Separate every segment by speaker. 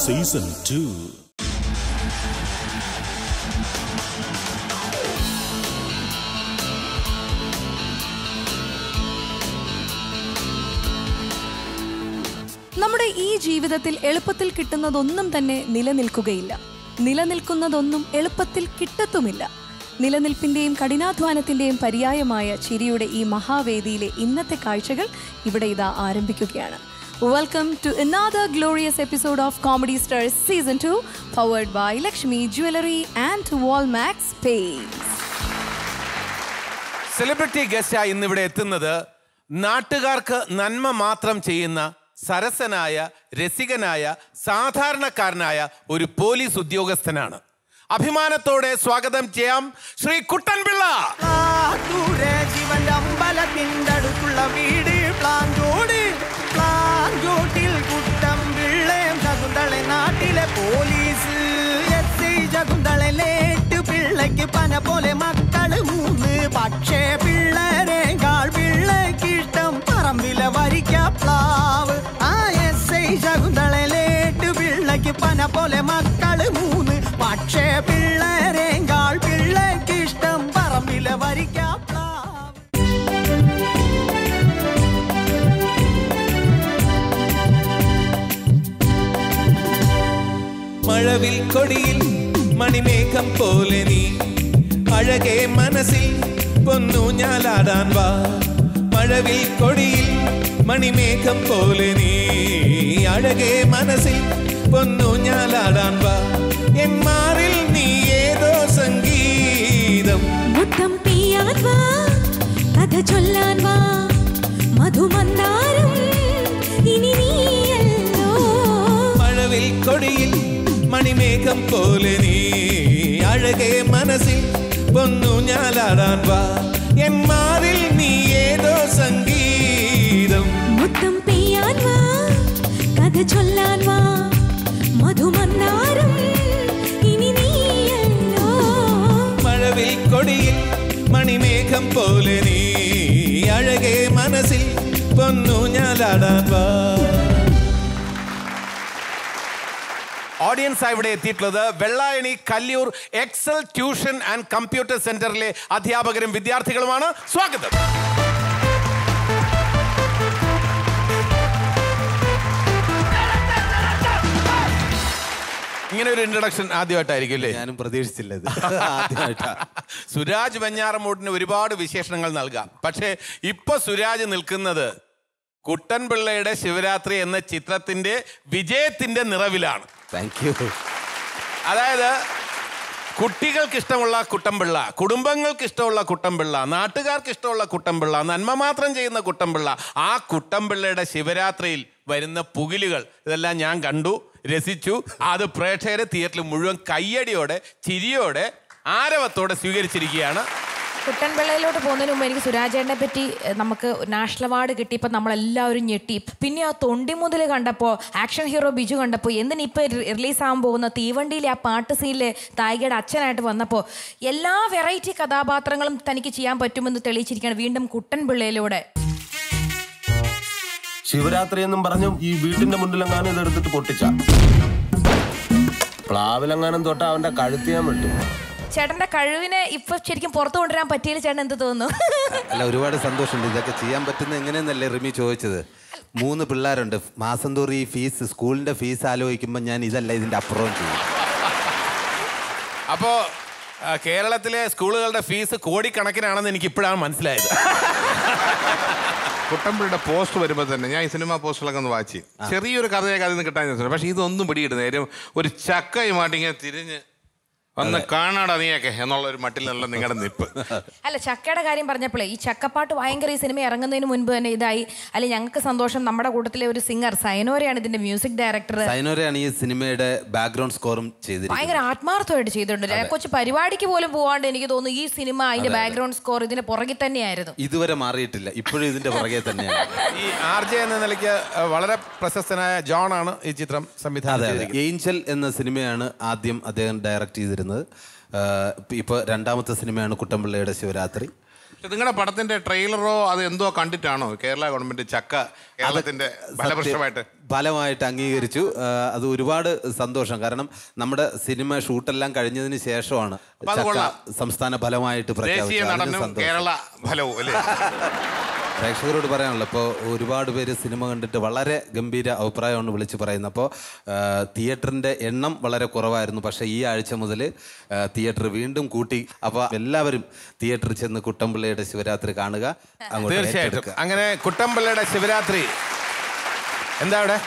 Speaker 1: Season two
Speaker 2: നമ്മുടെ ഈ ജീവിതത്തിൽ എളുപ്പത്തിൽ കിട്ടുന്നതൊന്നും തന്നെ നിലനിൽക്കുകയില്ല നിലനിൽക്കുന്നതൊന്നും എളുപ്പത്തിൽ കിട്ടത്തുമില്ല നിലനിൽപ്പിന്റെയും കഠിനാധ്വാനത്തിന്റെയും പര്യായമായ ചിരിയുടെ ഈ മഹാവേദിയിലെ ഇന്നത്തെ കാഴ്ചകൾ ഇവിടെ ഇതാ ആരംഭിക്കുകയാണ് welcome to another glorious episode of comedy stars season two powered by Lakshmi jewellery and Walmax paints
Speaker 3: celebrity ഗസ്റ്റായി ഇന്നിവിടെ എത്തുന്നത് നാട്ടുകാർക്ക് നന്മ മാത്രം ചെയ്യുന്ന സരസനായ രസികനായ സാധാരണക്കാരനായ ഒരു പോലീസ് ഉദ്യോഗസ്ഥനാണ് അഭിമാനത്തോടെ സ്വാഗതം ചെയ്യാം ശ്രീ കുട്ടൻപിള്ള
Speaker 4: ദൂരെ ജീവന്റെ അമ്പലത്തിന്റെ അടുത്തുള്ള വീട് പ്ലാഞ്ചോട് പ്ലാഞ്ചോട്ടിൽ കുട്ടം പിള്ളയും ശകുന്തളെ നാട്ടിലെ പോലീസ് എസ് ഐ ശകുന്തളെ ലേറ്റ് പിള്ളയ്ക്ക് പന പോലെ മക്കള് മൂന്ന് പക്ഷേ പിള്ളേരേക്കാൾ പിള്ളയ്ക്ക് ഇഷ്ടം പറമ്പിലെ വരിക്ക പ്ലാവ് ആ എസ് ഐ ശകുന്തളെ ലേറ്റ് പിള്ളയ്ക്ക് പന പോലെ മക്കള് മൂന്ന് പക്ഷേ പിള്ളേരേക്കാൾ പിള്ളയ്ക്ക് ഇഷ്ടം പറമ്പിലെ വരിക്ക പ്ലാവ്
Speaker 3: മഴവിൽ കൊടിയിൽ മണിമേഘം പോലെ നീ അഴകെ മനസ്സിൽ പൊന്നു ഞാലാടാൻ വാ മഴവിൽ കൊടിയിൽ മണിമേഘം പോലെ നീ അഴകെ മനസ്സിൽ പൊന്നു ഞാലാടാൻ വാ എൻ മാറിൽ നീ ഏതോ സംഗീതം
Speaker 5: മുത്തം പെയ്യാൻ വാ കഥ ചൊല്ലാൻ വാ മധുമന്ദാരം ഇനി നീയല്ലോ
Speaker 3: മഴവിൽ കൊടിയിൽ മണിമേഘം പോലെ നീ അഴകെ മനസ്സിൽ പൊന്നു ഞാലാടാൻ വാ എൻ മാറിൽ നീ ഏതോ സംഗീതം
Speaker 5: മുത്തം പെയ്യാൻ വാ കഥ ചൊല്ലാൻ വാ മധുമന്ദാരം ഇനി നീയല്ലോ
Speaker 3: മഴവിൽ കൊടിയിൽ മണിമേഘം പോലെ നീ അഴകെ മനസ്സിൽ പൊന്നു ഞാലാടാൻ വാ ഓഡിയൻസ് ഇവിടെ എത്തിയിട്ടുള്ളത് Vellayani Kalliyoor Excel tuition and computer സെന്ററിലെ അധ്യാപകരും വിദ്യാർത്ഥികളുമാണ് സ്വാഗതം ഇങ്ങനെ ഒരു ഇൻട്രഡക്ഷൻ ആദ്യമായിട്ടായിരിക്കും അല്ലേ
Speaker 6: ഞാനും പ്രതീക്ഷിച്ചില്ല ഇത് ആദ്യമായിട്ടാ
Speaker 3: സുരാജ് വെഞ്ഞാറമൂട്ടിന് ഒരുപാട് വിശേഷണങ്ങൾ നൽകാം പക്ഷേ ഇപ്പൊ സുരാജ് നിൽക്കുന്നത് കുട്ടൻപിള്ളയുടെ ശിവരാത്രി എന്ന ചിത്രത്തിന്റെ വിജയത്തിന്റെ നിറവിലാണ്
Speaker 6: താങ്ക് യു
Speaker 3: അതായത് കുട്ടികൾക്ക് ഇഷ്ടമുള്ള കുട്ടൻപിള്ള കുടുംബങ്ങൾക്ക് ഇഷ്ടമുള്ള കുട്ടൻപിള്ള നാട്ടുകാർക്ക് ഇഷ്ടമുള്ള കുട്ടൻപിള്ള നന്മ മാത്രം ചെയ്യുന്ന കുട്ടൻപിള്ള ആ കുട്ടൻപിള്ളയുടെ ശിവരാത്രിയിൽ വരുന്ന പുകിലുകൾ ഇതെല്ലാം ഞാൻ കണ്ടു രസിച്ചു അത് പ്രേക്ഷകരെ തിയേറ്ററിൽ മുഴുവൻ കയ്യടിയോടെ ചിരിയോടെ ആരവത്തോടെ സ്വീകരിച്ചിരിക്കുകയാണ്
Speaker 7: കുട്ടൻപിള്ളയിലോട്ട് പോകുന്നതിന് മുമ്പ് എനിക്ക് സുരാജേട്ടനെ പറ്റി എഹ്, നമുക്ക് നാഷണൽ അവാർഡ് കിട്ടിയപ്പോൾ നമ്മളെല്ലാവരും ഞെട്ടി പിന്നെ ആ തൊണ്ടി മുതൽ കണ്ടപ്പോൾ ആക്ഷൻ ഹീറോ ബിജു കണ്ടപ്പോൾ എന്തിന് ഇപ്പോൾ റിലീസാകാൻ പോകുന്ന തീവണ്ടിയിലെ ആ പാട്ട് സീനിലെ നായികയുടെ അച്ഛനായിട്ട് വന്നപ്പോൾ എല്ലാ വെറൈറ്റി കഥാപാത്രങ്ങളും തനിക്ക് ചെയ്യാൻ പറ്റുമെന്ന് തെളിയിച്ചിരിക്കുകയാണ് വീണ്ടും കുട്ടൻപിള്ളയിലൂടെ
Speaker 8: ശിവരാത്രി എന്നും പറഞ്ഞു ഈ വീട്ടിന്റെ മുന്നിലെങ്ങാനും ഇതെടുത്തിട്ട് പൊട്ടിച്ച പ്ലാവിലെങ്ങാനും തൊട്ട അവന്റെ കഴുത്ത് ഞാൻ വിട്ടു
Speaker 7: ചേട്ടന്റെ കഴിവിനെ ഇപ്പൊ ശരിക്കും പുറത്തു കൊണ്ടുവരാൻ പറ്റിയതിൽ ചേട്ടൻ എന്ത് തോന്നുന്നു
Speaker 6: അല്ല ഒരുപാട് സന്തോഷമുണ്ട് ഇതൊക്കെ ചെയ്യാൻ പറ്റുന്ന എങ്ങനെയെന്നല്ലേ റിമി ചോദിച്ചത് മൂന്ന് പിള്ളേരുണ്ട് മാസം തോറും ഈ ഫീസ് സ്കൂളിന്റെ ഫീസ് ആലോചിക്കുമ്പോൾ ഞാൻ ഇതല്ല ഇതിന്റെ അപ്പുറവും ചെയ്യും
Speaker 3: അപ്പോ ആ, കേരളത്തിലെ സ്കൂളുകളുടെ ഫീസ് കോടിക്കണക്കിനാണെന്ന് എനിക്ക് ഇപ്പോഴാണ് മനസ്സിലായത്
Speaker 9: കുട്ടമ്പിളിയുടെ പോസ്റ്റ് വരുമ്പോൾ തന്നെ ഞാൻ ഈ സിനിമ പോസ്റ്ററൊക്കെ ഒന്ന് വായിച്ചു ചെറിയൊരു കഥയൊക്കെ അതിൽ നിന്ന് കിട്ടാൻ ചോദിച്ചു പക്ഷെ ഇതൊന്നും പിടികിട്ടുന്ന കാര്യം ഒരു ചക്കയുമായിട്ട് ഇങ്ങനെ തിരിഞ്ഞ് ഒന്ന് കാണാടാ നീയൊക്കെ എന്നുള്ള ഒരു മട്ടിലുള്ള നിങ്ങളുടെ നിപ്പ്
Speaker 7: അല്ല ചക്കയുടെ കാര്യം പറഞ്ഞപ്പോഴേ ഈ ചക്കപ്പാട്ട് ഭയങ്കര ഈ സിനിമ ഇറങ്ങുന്നതിന് മുൻപ് തന്നെ ഇതായി അല്ലെ ഞങ്ങൾക്ക് സന്തോഷം നമ്മുടെ കൂട്ടത്തിലെ ഒരു സിംഗർ സൈനോരയാണ് ഇതിന്റെ മ്യൂസിക് ഡയറക്ടർ
Speaker 6: സൈനോരയാണ് ഈ സിനിമയുടെ ബാക്ക്ഗ്രൗണ്ട് സ്കോറും ചെയ്തിരിക്കുന്നത്
Speaker 7: ഭയങ്കര ആത്മാർത്ഥമായിട്ട് ചെയ്തിട്ടുണ്ട് കൊച്ചു പരിപാടിക്ക് പോലും പോവാണ്ട് എനിക്ക് തോന്നുന്നു ഈ സിനിമ അതിന്റെ ബാക്ക്ഗ്രൗണ്ട് സ്കോർ ഇതിന്റെ പുറകിൽ തന്നെയായിരുന്നു
Speaker 6: ഇതുവരെ മാറിയിട്ടില്ല ഇപ്പോഴും ഇതിന്റെ പുറകെ തന്നെയാണ്
Speaker 3: ഈ ആർ ജെ എന്ന നിലയ്ക്ക് ആ, വളരെ പ്രശസ്തനായ ജോൺ ആണ് ഈ ചിത്രം സംവിധാനം
Speaker 6: അതെ അതെ
Speaker 3: ചെയ്തിരിക്കുന്നത്
Speaker 6: ഏഞ്ചൽ എന്ന സിനിമയാണ് ആദ്യം അദ്ദേഹം ഡയറക്റ്റ് ചെയ്തിരുന്നത് ഇപ്പോൾ രണ്ടാമത്തെ സിനിമയാണ് കുട്ടമ്പിള്ളയുടെ ശിവരാത്രി
Speaker 9: പക്ഷെ നിങ്ങളുടെ പടത്തിന്റെ ട്രെയിലറോ അത് എന്തോ കണ്ടിട്ടാണോ കേരള ഗവൺമെന്റ് ചക്ക കേരളത്തിന്റെ ഫലപുഷ്ടമായിട്ട്
Speaker 6: ഫലമായിട്ട് അംഗീകരിച്ചു ആ, അത് ഒരുപാട് സന്തോഷം കാരണം നമ്മുടെ സിനിമ ഷൂട്ടെല്ലാം കഴിഞ്ഞതിന് ശേഷമാണ്
Speaker 9: അപ്പൊ അത്
Speaker 6: ചക്ക
Speaker 9: കൊള്ളാം.
Speaker 6: സംസ്ഥാന ഫലമായിട്ട്
Speaker 9: ദേശീയ
Speaker 6: പ്രഖ്യാപിച്ചത് അതിന്
Speaker 9: നടനും
Speaker 6: സന്തോഷം.
Speaker 9: കേരള ഫലവും അല്ലേ
Speaker 6: പ്രേക്ഷകരോട് പറയാനുള്ളത് ഇപ്പോൾ ഒരുപാട് പേര് സിനിമ കണ്ടിട്ട് വളരെ ഗംഭീര അഭിപ്രായമാണ് വിളിച്ച് പറയുന്നത് അപ്പോൾ തിയേറ്ററിൻ്റെ എണ്ണം വളരെ കുറവായിരുന്നു പക്ഷേ ഈ ആഴ്ച മുതൽ തിയേറ്റർ വീണ്ടും കൂട്ടി അപ്പോൾ എല്ലാവരും തിയേറ്ററിൽ ചെന്ന് കുട്ടമ്പിള്ളയുടെ ശിവരാത്രി കാണുക അങ്ങോട്ട്
Speaker 3: തീർച്ചയായിട്ടും
Speaker 6: ഏറ്റെടുക്കുക.
Speaker 3: അങ്ങനെ കുട്ടമ്പിള്ളയുടെ ശിവരാത്രി എന്താ അവിടെ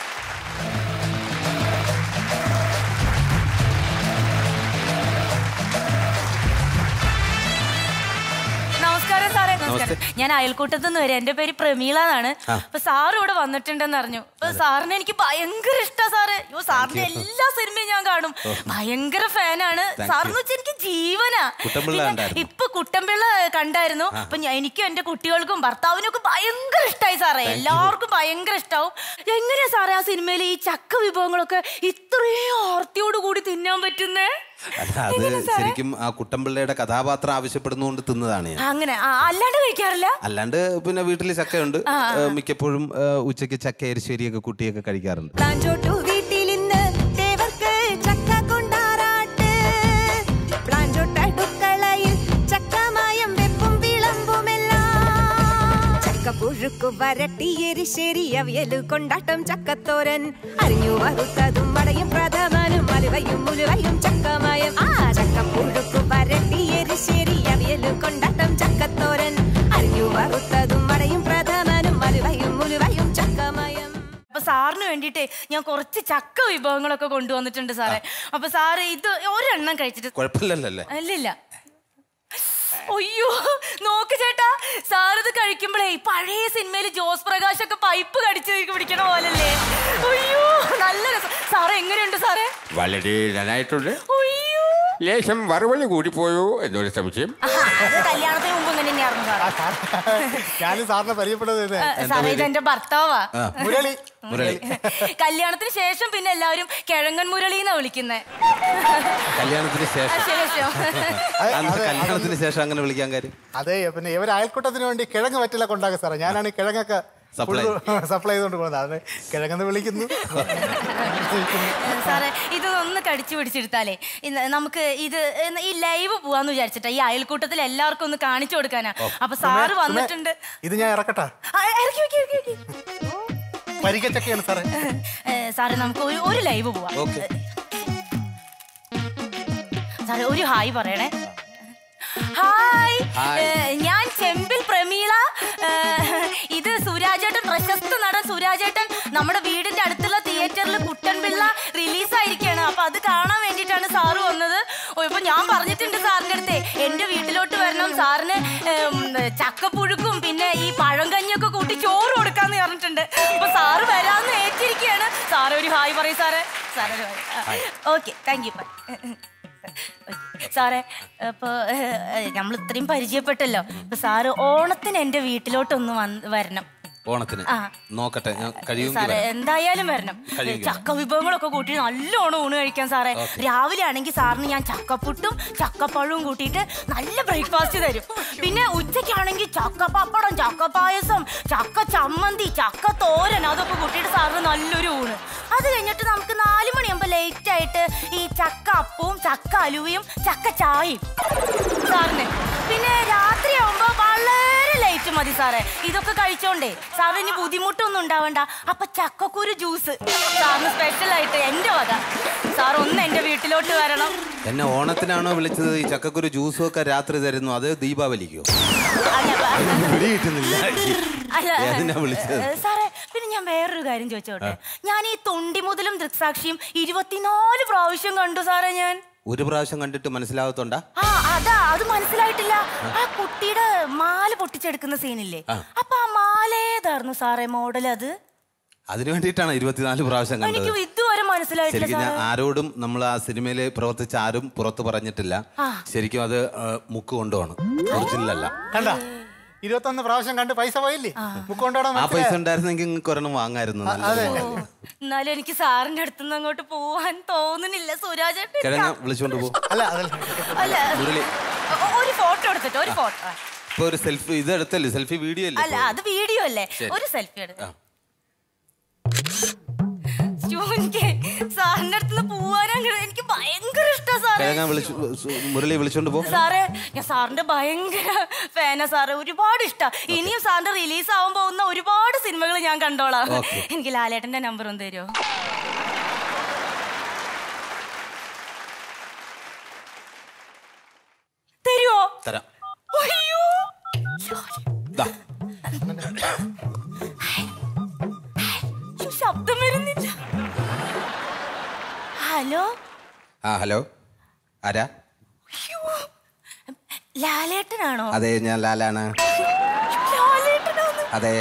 Speaker 1: നമസ്കാരം സാറേ നമസ്കാരം
Speaker 6: നമസ്തേ.
Speaker 1: ഞാൻ അയൽക്കൂട്ടത്ത് നിന്ന് വരാം എന്റെ പേര് പ്രമീള എന്നാണ് അപ്പൊ സാർ ഇവിടെ വന്നിട്ടുണ്ടെന്ന് അറിഞ്ഞു അപ്പൊ സാറിനെ എനിക്ക് ഭയങ്കര ഇഷ്ടാ സാറ് അയ്യോ സാറിന്റെ എല്ലാ സിനിമയും ഞാൻ കാണും ഭയങ്കര ഫാനാണ്
Speaker 6: Thank
Speaker 1: സാറിന്
Speaker 6: you.
Speaker 1: വെച്ചാൽ എനിക്ക് ജീവനാ
Speaker 6: കുട്ടമ്പിള്ള
Speaker 1: പിന്നെ
Speaker 6: കണ്ടായിരുന്നോ?
Speaker 1: ഇപ്പൊ കുട്ടമ്പിള്ള കണ്ടായിരുന്നു അപ്പൊ ഞാൻ- എനിക്കും എന്റെ കുട്ടികൾക്കും ഭർത്താവിനും ഒക്കെ ഭയങ്കര ഇഷ്ടമായി സാറേ എല്ലാവർക്കും ഭയങ്കര ഇഷ്ടാവും എങ്ങനെയാ സാറേ ആ സിനിമയിൽ ഈ ചക്ക വിഭവങ്ങളൊക്കെ ഇത്രയും ആർത്തിയോട് കൂടി തിന്നാൻ പറ്റുന്നേ
Speaker 6: അല്ല അത്
Speaker 1: എങ്ങനെ സാറേ?
Speaker 6: ശരിക്കും ആ കുട്ടമ്പിള്ളയുടെ കഥാപാത്രം ആവശ്യപ്പെടുന്നതുകൊണ്ട് തിന്നതാണ് ഞാൻ
Speaker 1: അങ്ങനെ ആ, അല്ലാണ്ട് കഴിക്കാറില്ല
Speaker 6: അല്ലാണ്ട് പിന്നെ വീട്ടിൽ ചക്കയുണ്ട് ഏ, മിക്കപ്പോഴും ഏ, ഉച്ചയ്ക്ക് ചക്ക എരിശ്ശേരിയൊക്കെ കുട്ടിയൊക്കെ കഴിക്കാറുണ്ട്
Speaker 5: പ്ലാഞ്ചോട്ടു വീട്ടിലിന്ന് തേവർക്ക് ചക്ക കൊണ്ടാറാട്ട് പ്ലാഞ്ചോട്ടടുക്കളയിൽ ചക്കമായം വെപ്പും വിളമ്പുമെല്ലാം ചക്ക പുഴുക്കു വരട്ടി എരിശ്ശേരി അവിയലു കൊണ്ടാട്ടം ചക്കത്തോരൻ അരിഞ്ഞു വറുത്തതും വടയും പ്രഥമനും അലുവയും മുലുവയും ചക്കമായം ആ ചക്ക പുഴുക്കു വരട്ടി എരിശ്ശേരി അവിയലു കൊണ്ടാട്ടം ചക്കത്തോരൻ അരിഞ്ഞു വറുത്തതും വടയും പ്രഥമനും അലുവയും മുലുവയും ചക്കമായം
Speaker 1: അപ്പൊ സാറിന് വേണ്ടിയിട്ട് ഞാൻ കുറച്ച് ചക്ക വിഭവങ്ങളൊക്കെ കൊണ്ടുവന്നിട്ടുണ്ട് സാറേ അപ്പൊ സാറ് ഇത് ഒരെണ്ണം കഴിച്ചിട്ട്
Speaker 6: കുഴപ്പമില്ലല്ലേ
Speaker 1: അല്ലില്ല അയ്യോ നോക്ക് ചേട്ടാ സാറിത് കഴിക്കുമ്പോഴേ ഈ പഴയ സിനിമയിൽ ജോസ് പ്രകാശ് ഒക്കെ പൈപ്പ് കടിച്ച് പിടിക്കണ പോലല്ലേ അയ്യോ നല്ല രസം സാറേ എങ്ങനെയുണ്ട് സാറേ
Speaker 10: വളരെ നന്നായിട്ടുണ്ട്
Speaker 1: അയ്യോ
Speaker 10: ലേശം വറുവലി കൂടിപ്പോയോ എന്നൊരു സംശയം
Speaker 1: ആഹാ, അത് കല്യാണത്തിന് മുമ്പ് ഇങ്ങനെ തന്നെയായിരുന്നു സാറേ
Speaker 11: ഞാനും സാറിനെ പരിചയപ്പെടുന്നത്
Speaker 1: ആ, സാറേ ഇത് എന്റെ ഭർത്താവാ
Speaker 11: മുരളി
Speaker 6: മുരളി
Speaker 1: കല്യാണത്തിന് ശേഷം പിന്നെ എല്ലാവരും കിഴങ്ങൻ മുരളി എന്നാ വിളിക്കുന്നേ
Speaker 6: കല്യാണത്തിന് ശേഷം
Speaker 1: ശേഷം
Speaker 6: അന്ന് കല്യാണത്തിന് ശേഷം അങ്ങനെ വിളിക്കാൻ കാര്യം
Speaker 11: അതെ പിന്നെ ഇവർ അയൽക്കൂട്ടത്തിന് വേണ്ടി കിഴങ്ങ് പറ്റില്ല കൊണ്ടാക്കുക സാറേ ഞാനാണ് ഈ കിഴങ്ങൊക്കെ
Speaker 6: Supply.
Speaker 11: സപ്ലൈ ചെയ്തുകൊണ്ട് പോകുന്നത് അത് കിഴങ്ങെന്ന് വിളിക്കുന്നു
Speaker 1: സാറേ ഇത് ഒന്ന് കടിച്ചു പിടിച്ചെടുത്താലേ ഇന്ന് നമുക്ക് ഇത് ഇന്ന് ഈ ലൈവ് പോവാന്ന് വിചാരിച്ചിട്ടാ ഈ അയൽക്കൂട്ടത്തിൽ എല്ലാവർക്കും ഒന്ന് കാണിച്ചു കൊടുക്കാനാ അപ്പൊ സാറ് വന്നിട്ടുണ്ട്
Speaker 11: ഇത് ഞാൻ ഇറക്കട്ടാ
Speaker 1: ആ, ഇറക്കി വെക്കി വെക്കി വെക്കി
Speaker 11: പരിക്കച്ചക്കയാണ് സാറേ
Speaker 1: ഏ, സാറേ നമുക്ക് ഒരു ഒരു ലൈവ് പോവാം
Speaker 6: ഓക്കെ
Speaker 1: സാറേ ഒരു ഹായ് പറയണേ ഹായ്
Speaker 6: ഹായ്.
Speaker 1: ഏ, ഞാൻ ചെമ്പിൽ പ്രമീള ഏ, ഇത് സുരാജേട്ടൻ പ്രശസ്ത നടൻ സുരാജേട്ടൻ നമ്മുടെ വീടിന്റെ അടുത്തുള്ള തിയേറ്ററിൽ കുട്ടൻപിള്ള റിലീസ് ആയിരിക്കാണ് അപ്പൊ അത് കാണാൻ വേണ്ടിയിട്ടാണ് സാറ് വന്നത് ഓ, ഇപ്പൊ ഞാൻ പറഞ്ഞിട്ടുണ്ട് സാറിന്റെ അടുത്ത് എന്റെ വീട്ടിലോട്ട് വരണം സാറിന് ഏം, ചക്കപ്പുഴുക്കും പിന്നെ ഈ പഴങ്കഞ്ഞിയൊക്കെ കൂട്ടി ചോറ് കൊടുക്കാന്ന് പറഞ്ഞിട്ടുണ്ട് അപ്പൊ സാറ് വരാന്ന് ഏറ്റിരിക്കുകയാണ് സാറ് ഒരു ഹായ് പറയും സാറേ സാറ് ഒരു ഹായ് ഓക്കെ താങ്ക് യു സാറേ അപ്പോൾ നമ്മൾ ഇത്രയും പരിചയപ്പെട്ടല്ലോ അപ്പൊ സാറ് ഓണത്തിന് എൻ്റെ വീട്ടിലോട്ടൊന്ന് വന്ന് വരണം
Speaker 6: ഓണത്തിന്
Speaker 1: ആ.
Speaker 6: നോക്കട്ടെ ഞാൻ കഴിയുമെങ്കിൽ
Speaker 1: സാറേ
Speaker 6: വരാം.
Speaker 1: എന്തായാലും വരണം
Speaker 6: കഴിയുമെങ്കിൽ
Speaker 1: ചക്ക വിഭവങ്ങളൊക്കെ കൂട്ടി നല്ലോണം ഊണ് കഴിക്കാൻ സാറേ രാവിലെ ആണെങ്കിൽ സാറിന് ഞാൻ ചക്കപ്പുട്ടും ചക്കപ്പഴവും കൂട്ടിയിട്ട് നല്ല ബ്രേക്ക്ഫാസ്റ്റ് തരും പിന്നെ ഉച്ചയ്ക്കാണെങ്കിൽ ചക്ക പപ്പടം ചക്ക പായസം ചക്ക ചമ്മന്തി ചക്ക തോരൻ അതൊക്കെ കൂട്ടിയിട്ട് സാറിന് നല്ലൊരു ഊണ് അത് കഴിഞ്ഞിട്ട് നമുക്ക് നാല് മണിയാകുമ്പോൾ ലേറ്റ് ആയിട്ട് ഈ ചക്ക അപ്പവും ചക്ക അലുവയും ചക്ക ചായയും സാറിന് പിന്നെ രാത്രിയാവുമ്പോ വളരെ ലേറ്റ് മതി സാറേ ഇതൊക്കെ കഴിച്ചോണ്ടേ സാറിന് ഇനി ബുദ്ധിമുട്ടൊന്നും ഉണ്ടാവണ്ട അപ്പൊ ചക്കക്കുരു ജ്യൂസ് സാറിന് സ്പെഷ്യൽ ആയിട്ട് എന്റെ വക സാർ ഒന്ന് എന്റെ വീട്ടിലോട്ട് വരണം
Speaker 6: എന്നെ ഓണത്തിനാണോ വിളിച്ചത് ഈ ചക്കക്കുരു ജ്യൂസും ഒക്കെ രാത്രി തരുന്നു അത് ദീപാവലിക്കോ
Speaker 1: അല്ല,
Speaker 6: പിടി കിട്ടുന്നില്ല
Speaker 1: അല്ല,
Speaker 6: ഏതിനാ വിളിച്ചത്
Speaker 1: ഏ, സാറേ പിന്നെ ഞാൻ വേറൊരു കാര്യം ചോദിച്ചോട്ടെ ഞാൻ ഈ തൊണ്ടി മുതലും ദൃക്സാക്ഷിയും ഇരുപത്തിനാല് പ്രാവശ്യം കണ്ടു സാറേ ഞാൻ
Speaker 6: ഒരു പ്രാവശ്യം കണ്ടിട്ട് മനസ്സിലാകത്തോണ്ടാ
Speaker 1: ആ അതാ അത് മനസ്സിലായിട്ടില്ല ആ കുട്ടിയുടെ മാല പൊട്ടിച്ചെടുക്കുന്ന സീനില്ലേ അപ്പൊ ആ മാല ഏതായിരുന്നു സാറേ മോഡൽ അത്
Speaker 6: അതിനു വേണ്ടിയിട്ടാണ് ഇരുപത്തിനാല് പ്രാവശ്യം കണ്ടത്
Speaker 1: എനിക്ക് ഇതുവരെ മനസ്സിലായിട്ടില്ല
Speaker 6: ശരിക്കും ഞാൻ
Speaker 1: സാറേ
Speaker 6: ആരോടും നമ്മൾ ആ സിനിമയിൽ പ്രവർത്തിച്ച ആരും പുറത്ത് പറഞ്ഞിട്ടില്ല
Speaker 1: ആ.
Speaker 6: ശരിക്കും അത് ആ, മുക്ക് കൊണ്ടുപോകണം ഒറിജിനൽ അല്ല
Speaker 11: കണ്ട ഇരുപത്തൊന്ന് പ്രാവശ്യം കണ്ട് പൈസ പോയില്ലേ മുക്കൊണ്ടോടാൻ
Speaker 6: ആ പൈസ ഉണ്ടായിരുന്നെങ്കിൽ നിങ്ങൾക്ക് ഒരെണ്ണം വാങ്ങായിരുന്നു നല്ലത്
Speaker 1: എന്നാലും എനിക്ക് സാറിന്റെ അടുത്തുനിന്ന് അങ്ങോട്ട് പോവാൻ തോന്നുന്നില്ല സുരാജേട്ടൻ
Speaker 6: കിഴങ്ങ വിളിച്ചുകൊണ്ട് പോകും
Speaker 11: അല്ല അതല്ല
Speaker 1: അല്ല
Speaker 6: മുരളി
Speaker 1: ഒ- ഒരു ഫോട്ടോ എടുത്തിട്ട് ഒരു ഫോട്ടോ
Speaker 6: ഇപ്പൊ ഒരു സെൽഫി ഇത് എടുത്തല്ലേ സെൽഫി വീഡിയോ
Speaker 1: അല്ല
Speaker 6: അല്ലേ
Speaker 1: അത് വീഡിയോ അല്ലേ
Speaker 6: ശരി.
Speaker 1: ഒരു സെൽഫി എടുത്ത്
Speaker 6: ആ.
Speaker 1: ശ്ശോ, എനിക്ക് സാറിന്റെ അടുത്ത് പോവാനാ എനിക്ക് ഭയങ്കര ഇഷ്ടാ സാറേ
Speaker 6: കിഴങ്ങാൻ വിളിച്ചു മുരളി വിളിച്ചോണ്ട് പോ
Speaker 1: സാറേ ഞാൻ സാറിന്റെ ഭയങ്കര ഫാനാ സാറേ ഒരുപാട് ഇഷ്ടാ ഇനിയും സാറിന്റെ റിലീസ് ആവാൻ പോകുന്ന ഒരുപാട് സിനിമകൾ ഞാൻ കണ്ടോളാം
Speaker 6: Okay.
Speaker 1: എനിക്ക് ലാലേട്ടന്റെ നമ്പർ ഒന്ന് തരുമോ തരുമോ
Speaker 6: തരാം
Speaker 1: അയ്യോ
Speaker 6: ദാ.
Speaker 1: ശ്ശോ, ശബ്ദം വരുന്നില്ല ഹലോ
Speaker 6: ആ ഹലോ ആരാ
Speaker 1: അയ്യോ. ലാലേട്ടനാണോ
Speaker 6: അതെ ഞാൻ ലാലാണ്
Speaker 1: ലാലേട്ടനാണ്
Speaker 6: അതെ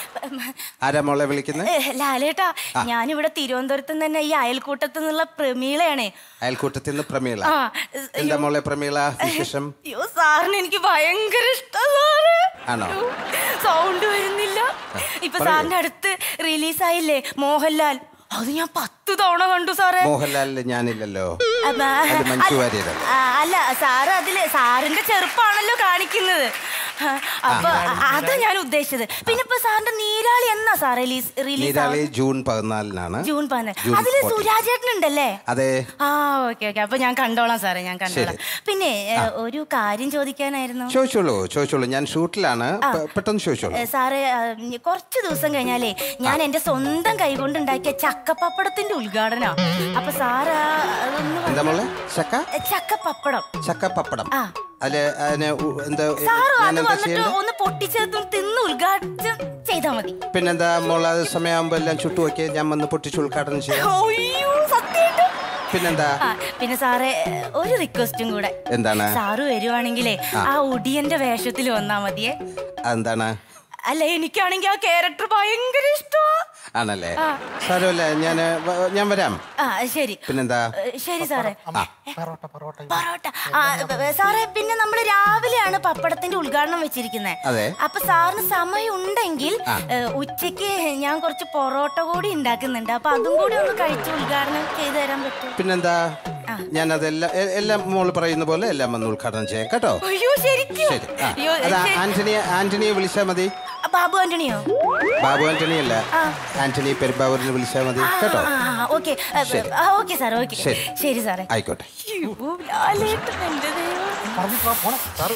Speaker 6: ആരാ മോളെ വിളിക്കുന്നത്
Speaker 1: ഏ, ലാലേട്ടാ ഞാനിവിടെ തിരുവനന്തപുരത്ത് നിന്ന് തന്നെ ഈ അയൽക്കൂട്ടത്ത് നിന്നുള്ള പ്രമീളയാണേ
Speaker 6: അയൽക്കൂട്ടത്തിൽ നിന്ന് പ്രമീള
Speaker 1: ആ
Speaker 6: എന്താ മോളെ പ്രമീള വിശേഷം
Speaker 1: അയ്യോ സാറിന് എനിക്ക് ഭയങ്കര ഇഷ്ടം സാറ്
Speaker 6: ആണോ
Speaker 1: സൗണ്ട് വരുന്നില്ല ഇപ്പൊ
Speaker 6: പറയൂ.
Speaker 1: സാറിന്റെ അടുത്ത് റിലീസായില്ലേ മോഹൻലാൽ അത് ഞാൻ പത്ത് തവണ കണ്ടു സാറേ
Speaker 6: മോഹൻലാലിൽ ഞാനില്ലല്ലോ
Speaker 1: അപ്പ-
Speaker 6: അത് മഞ്ജു
Speaker 1: അല്ല-
Speaker 6: വാര്യരല്ലേ
Speaker 1: ആ, അല്ല സാറ് അതില് സാറിന്റെ ചെറുപ്പാണല്ലോ കാണിക്കുന്നത് ആ, അപ്പൊ അതാ ഞാൻ ഉദ്ദേശിച്ചത് പിന്നെ ഇപ്പൊ സാറിന്റെ നീരാളി എന്നാ sir release release
Speaker 6: Neerali June പതിനാലിനാണ്
Speaker 1: ജൂൺ പതിനാല്
Speaker 6: ജൂൺ
Speaker 1: അതില്
Speaker 6: 14.
Speaker 1: സുരാജേട്ടൻ ഉണ്ടല്ലേ
Speaker 6: അതെ
Speaker 1: ആ ഓക്കെ ഓക്കെ അപ്പൊ ഞാൻ കണ്ടോളാം സാറേ ഞാൻ കണ്ടോളാം പിന്നെ ഏ, ഒരു കാര്യം ചോദിക്കാനായിരുന്നു
Speaker 6: ചോദിച്ചോളൂ ചോദിച്ചോളൂ ഞാൻ ഷൂട്ടിലാണ് പെ- പെട്ടെന്ന് ചോദിച്ചോളൂ
Speaker 1: ഏ, സാറേ ആ, ഉം, കുറച്ച് ദിവസം കഴിഞ്ഞാലേ ഞാൻ എന്റെ സ്വന്തം കൈകൊണ്ട് ഉണ്ടാക്കിയ ചക്കപ്പപ്പടത്തിന്റെ ഉദ്ഘാടനം അപ്പൊ സാറ് ആ, അതൊന്ന്
Speaker 6: എന്താ മോളെ ചക്ക
Speaker 1: ഏ, ചക്കപ്പപ്പടം
Speaker 6: ചക്ക പപ്പടം
Speaker 1: ആ.
Speaker 6: അതില് അതിന് ഉ- എന്താ
Speaker 1: സാറ്
Speaker 6: ഞാൻ
Speaker 1: അത്
Speaker 6: എന്താ
Speaker 1: വന്നിട്ട്
Speaker 6: ചെയ്യണ്ടേ
Speaker 1: ഒന്ന് പൊട്ടിച്ചതും തിന്ന് ഉദ്ഘാടനം ചെയ്താ മതി
Speaker 6: പിന്നെന്താ മോളെ അത് സമയമാകുമ്പോ എല്ലാം ചുട്ടു വെക്കുക ഞാൻ വന്ന് പൊട്ടിച്ച് ഉദ്ഘാടനം ചെയ്യാം
Speaker 1: അയ്യോ സത്യമായിട്ട്
Speaker 6: പിന്നെന്താ
Speaker 1: ആ പിന്നെ സാറേ ഒരു റിക്വസ്റ്റും കൂടെ
Speaker 6: എന്താണ്
Speaker 1: സാറ് വരുവാണെങ്കിലേ ആ ഒടിയന്റെ വേഷത്തിൽ വന്നാ മതിയേ
Speaker 6: എന്താണ്
Speaker 1: അല്ല എനിക്കാണെങ്കിൽ ആ ക്യാരക്ടർ ഭയങ്കര ഇഷ്ടമാ
Speaker 6: ആണല്ലേ സാരമല്ല ഞാൻ ഞാൻ വരാം
Speaker 1: ആ ശരി
Speaker 6: പിന്നെന്താ
Speaker 1: ഏ, ശരി സാറേ
Speaker 6: ആ
Speaker 11: പൊറോട്ട പൊറോട്ട
Speaker 1: പൊറോട്ട ആ, ബ- ബ- സാറേ പിന്നെ നമ്മൾ രാവിലെയാണ് പപ്പടത്തിന്റെ ഉദ്ഘാടനം വെച്ചിരിക്കുന്നത്
Speaker 6: അതെ.
Speaker 1: അപ്പൊ സാറിന് സമയം ഉണ്ടെങ്കിൽ ഏ, ഉച്ചയ്ക്ക് ഞാൻ കുറച്ച് പൊറോട്ട കൂടി ഉണ്ടാക്കുന്നുണ്ട് അപ്പൊ അതും കൂടി ഒന്ന് കഴിച്ച് ഉദ്ഘാടനം ചെയ്തു തരാൻ പറ്റും
Speaker 6: പിന്നെന്താ ഞാൻ അതെല്ലാം എ- എല്ലാം മോള് പറയുന്ന പോലെ എല്ലാം വന്ന് ഉദ്ഘാടനം ചെയ്യാം കേട്ടോ
Speaker 1: അയ്യോ ശരിക്കും
Speaker 6: ശരി ആ.
Speaker 1: അയ്യോ
Speaker 6: അത്
Speaker 1: ശരി.
Speaker 6: ആന്റണിയെ ആന്റണിയെ വിളിച്ചാൽ മതി
Speaker 1: ആ, ബാബു ആന്റണിയോ
Speaker 6: ബാബു ആന്റണി അല്ല ആന്റണി പെരുമ്പാവൂരിനെ വിളിച്ചാൽ മതി കേട്ടോ
Speaker 1: ഓക്കെ
Speaker 6: ശരി.
Speaker 1: ഓക്കെ സാർ ഓക്കെ
Speaker 6: ശരി.
Speaker 1: ശരി സാറേ
Speaker 6: ആയിക്കോട്ടെ
Speaker 1: അയ്യോ, ലാലേട്ടൻ എന്റെ ദൈവം.
Speaker 11: പറഞ്ഞു പോണേ സാറ്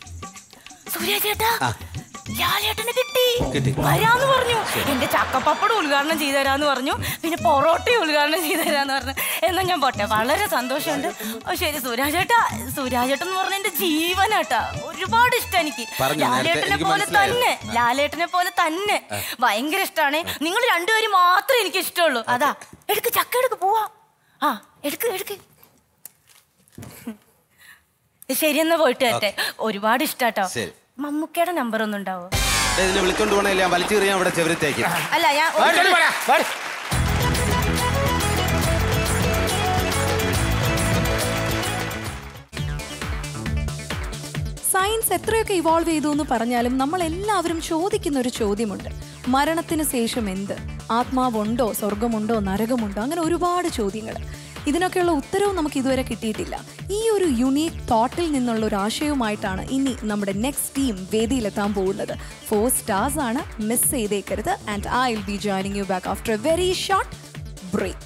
Speaker 1: സൂര്യ ചേട്ടാ ലാലേട്ടനെ കിട്ടി
Speaker 6: കിട്ടി.
Speaker 1: വരാന്ന് പറഞ്ഞു എന്റെ ചക്കപ്പപ്പടം ഉദ്ഘാടനം ചെയ്തു തരാന്ന് പറഞ്ഞു പിന്നെ പൊറോട്ടയും ഉദ്ഘാടനം ചെയ്തു തരാന്ന് പറഞ്ഞു എന്നാ ഞാൻ പോട്ടെ വളരെ സന്തോഷമുണ്ട് ഓ, ശരി സുരാജേട്ടാ സുരാജേട്ടൻ എന്ന് പറഞ്ഞ എന്റെ ജീവനാട്ടാ ഒരുപാട് ഇഷ്ടം എനിക്ക്
Speaker 6: പറഞ്ഞു, നേരത്തെ
Speaker 1: ലാലേട്ടനെ
Speaker 6: എനിക്ക്
Speaker 1: പോലെ
Speaker 6: മനസ്സിലായി.
Speaker 1: തന്നെ ലാലേട്ടനെ പോലെ തന്നെ ഭയങ്കര ഇഷ്ടമാണ് നിങ്ങൾ രണ്ടുപേരും മാത്രമേ എനിക്ക് ഇഷ്ടമുള്ളൂ അതാ എടുക്ക് ചക്ക എടുക്ക് പോവാ ആ എടുക്ക് എടുക്ക് ശരി എന്നാ പോയിട്ട് വരട്ടെ ഒരുപാട് ഇഷ്ടാട്ടോ
Speaker 6: ശരി.
Speaker 1: മമ്മൂക്കയുടെ നമ്പർ ഒന്നും ഉണ്ടാവോ
Speaker 6: ദേ, ഇതിനെ വിളിച്ചോണ്ട് പോകണേ ഞാൻ വലിച്ചെറിയാൻ അവിടെ ചെവരത്തേക്ക്
Speaker 1: അല്ല ഞാൻ
Speaker 2: സയൻസ് എത്രയൊക്കെ ഇവോൾവ് ചെയ്തു എന്ന് പറഞ്ഞാലും നമ്മൾ എല്ലാവരും ചോദിക്കുന്ന ഒരു ചോദ്യമുണ്ട് മരണത്തിന് ശേഷം എന്ത് ആത്മാവുണ്ടോ സ്വർഗമുണ്ടോ നരകമുണ്ടോ അങ്ങനെ ഒരുപാട് ചോദ്യങ്ങൾ ഇതിനൊക്കെയുള്ള ഉത്തരവും നമുക്ക് ഇതുവരെ കിട്ടിയിട്ടില്ല ഈ ഒരു യുണീക്ക് തോട്ടിൽ നിന്നുള്ള ഒരു ആശയവുമായിട്ടാണ് ഇനി നമ്മുടെ നെക്സ്റ്റ് ടീം വേദിയിലെത്താൻ പോകുന്നത് ഫോർ സ്റ്റാർസ് ആണ് മിസ് ചെയ്തേക്കരുത് and I will be joining you back after a very short break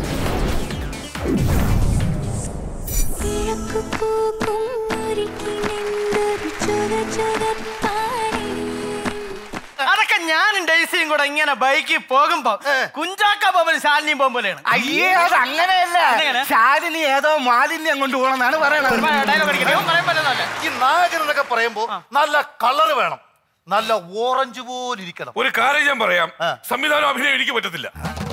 Speaker 12: അതൊക്കെ ഞാനും ഡേസിയും കൂടെ ഇങ്ങനെ ബൈക്കിൽ പോകുമ്പോ കുഞ്ചാക്ക ബോബൻ ശാലിനിയും പോകുമ്പോഴാണ്
Speaker 13: അയ്യേ അത് അങ്ങനെയല്ല
Speaker 12: എങ്ങനെ?
Speaker 13: ശാലിനി ഏതോ മാലിന്യം കൊണ്ടുപോകണമെന്നാണ് പറയണത്
Speaker 12: ഡയലോഗ് അടിക്കട്ടെ ഇവൻ പറയാൻ പറ്റുന്നതല്ലേ
Speaker 14: ഈ നായകൻ എന്നൊക്കെ പറയുമ്പോ നല്ല കളർ വേണം നല്ല ഓറഞ്ച് പോലെ ഇരിക്കണം
Speaker 8: ഒരു കാര്യം ഞാൻ പറയാം സംവിധാനം അഭിനയം എനിക്ക് പറ്റത്തില്ല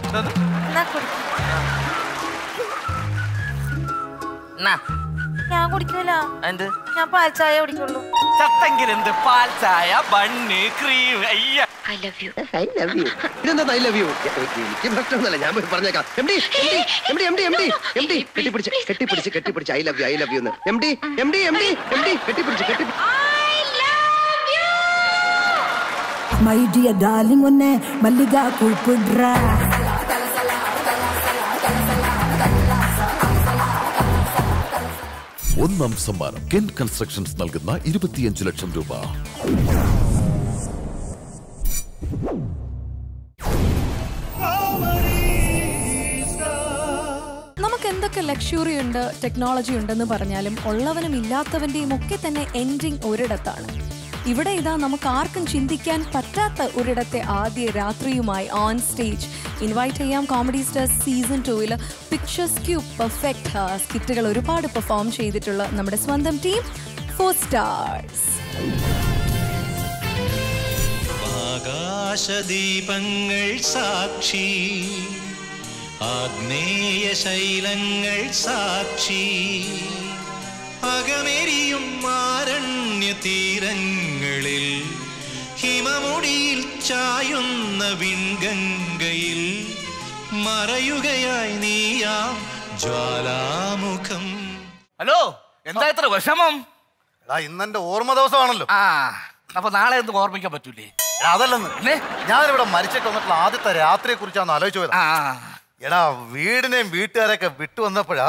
Speaker 1: ഞാൻ കുടിക്കൂല
Speaker 12: എന്ത്
Speaker 1: ഞാൻ പാൽച്ചായ കുടിക്കുള്ളൂ
Speaker 12: ചത്തെങ്കിൽ എന്ത് പാൽ ചായ ബണ്ണ് ക്രീം അയ്യ
Speaker 15: I love you I love you ഇതെന്താ ഐ ലവ് യു എനിക്ക് പ്രശ്നമൊന്നുമില്ല ഞാൻ പോയി പറഞ്ഞേക്കാം M D M D M D M D M D കെട്ടിപ്പിടിച്ച് കെട്ടിപ്പിടിച്ച് കെട്ടിപ്പിടിച്ച് I love you I love you എന്ന് M D M D M D M D കെട്ടിപ്പിടിച്ച് കെട്ടി
Speaker 16: മൈ ഡിയർ ഡാർലിംഗ് ഒന്നെ മല്ലിക കൂപ്പിട്രാ
Speaker 17: ഒന്നാം സമ്മാനം കെൻ കൺസ്ട്രക്ഷൻസ് നൽകുന്ന ഇരുപത്തിയഞ്ച് ലക്ഷം രൂപ
Speaker 2: നമുക്ക് എന്തൊക്കെ ലക്ഷറി ഉണ്ട് ടെക്നോളജി ഉണ്ടെന്ന് പറഞ്ഞാലും ഉള്ളവനും ഇല്ലാത്തവന്റെയും ഒക്കെ തന്നെ എൻഡിങ് ഒരിടത്താണ് ഇവിടെ ഇതാ നമുക്ക് ആർക്കും ചിന്തിക്കാൻ പറ്റാത്ത ഒരിടത്തെ ആദ്യ രാത്രിയുമായി ഓൺ സ്റ്റേജ് ഇൻവൈറ്റ് ചെയ്യാം കോമഡി സ്റ്റാർസ് സീസൺ ടൂവിൽ പിക്ചേഴ്സ് ക്യൂബ് പെർഫെക്റ്റ് സ്കിറ്റുകൾ ഒരുപാട് പെർഫോം ചെയ്തിട്ടുള്ള നമ്മുടെ സ്വന്തം ടീം ഫോർ സ്റ്റാർസ്
Speaker 18: ആകാശദീപങ്ങൾ സാക്ഷി ആഗ്നേയ ശൈലങ്ങൾ സാക്ഷി അകമെരിയും ആരണ്യ തീരങ്ങളിൽ ഹിമമുടിയിൽ ചായുന്ന വിൺഗംഗയിൽ മറയുകയായി നീയാം ജ്വാലാമുഖം
Speaker 13: ഹലോ എന്താ ഇത്ര വിഷമം
Speaker 14: എടാ ഇന്നെന്റെ ഓർമ്മ ദിവസമാണല്ലോ
Speaker 13: ആ അപ്പൊ നാളെ എന്ത് ഓർമ്മിക്കാൻ പറ്റൂലേ
Speaker 14: എടാ, അതല്ലെന്ന് ഞാനിവിടെ മരിച്ചിട്ട് വന്നിട്ടുള്ള ആദ്യത്തെ രാത്രിയെ കുറിച്ചാണ് ആലോചിച്ചു പോയത് എടാ വീടിനെയും വീട്ടുകാരെയൊക്കെ വിട്ടു വന്നപ്പോഴാ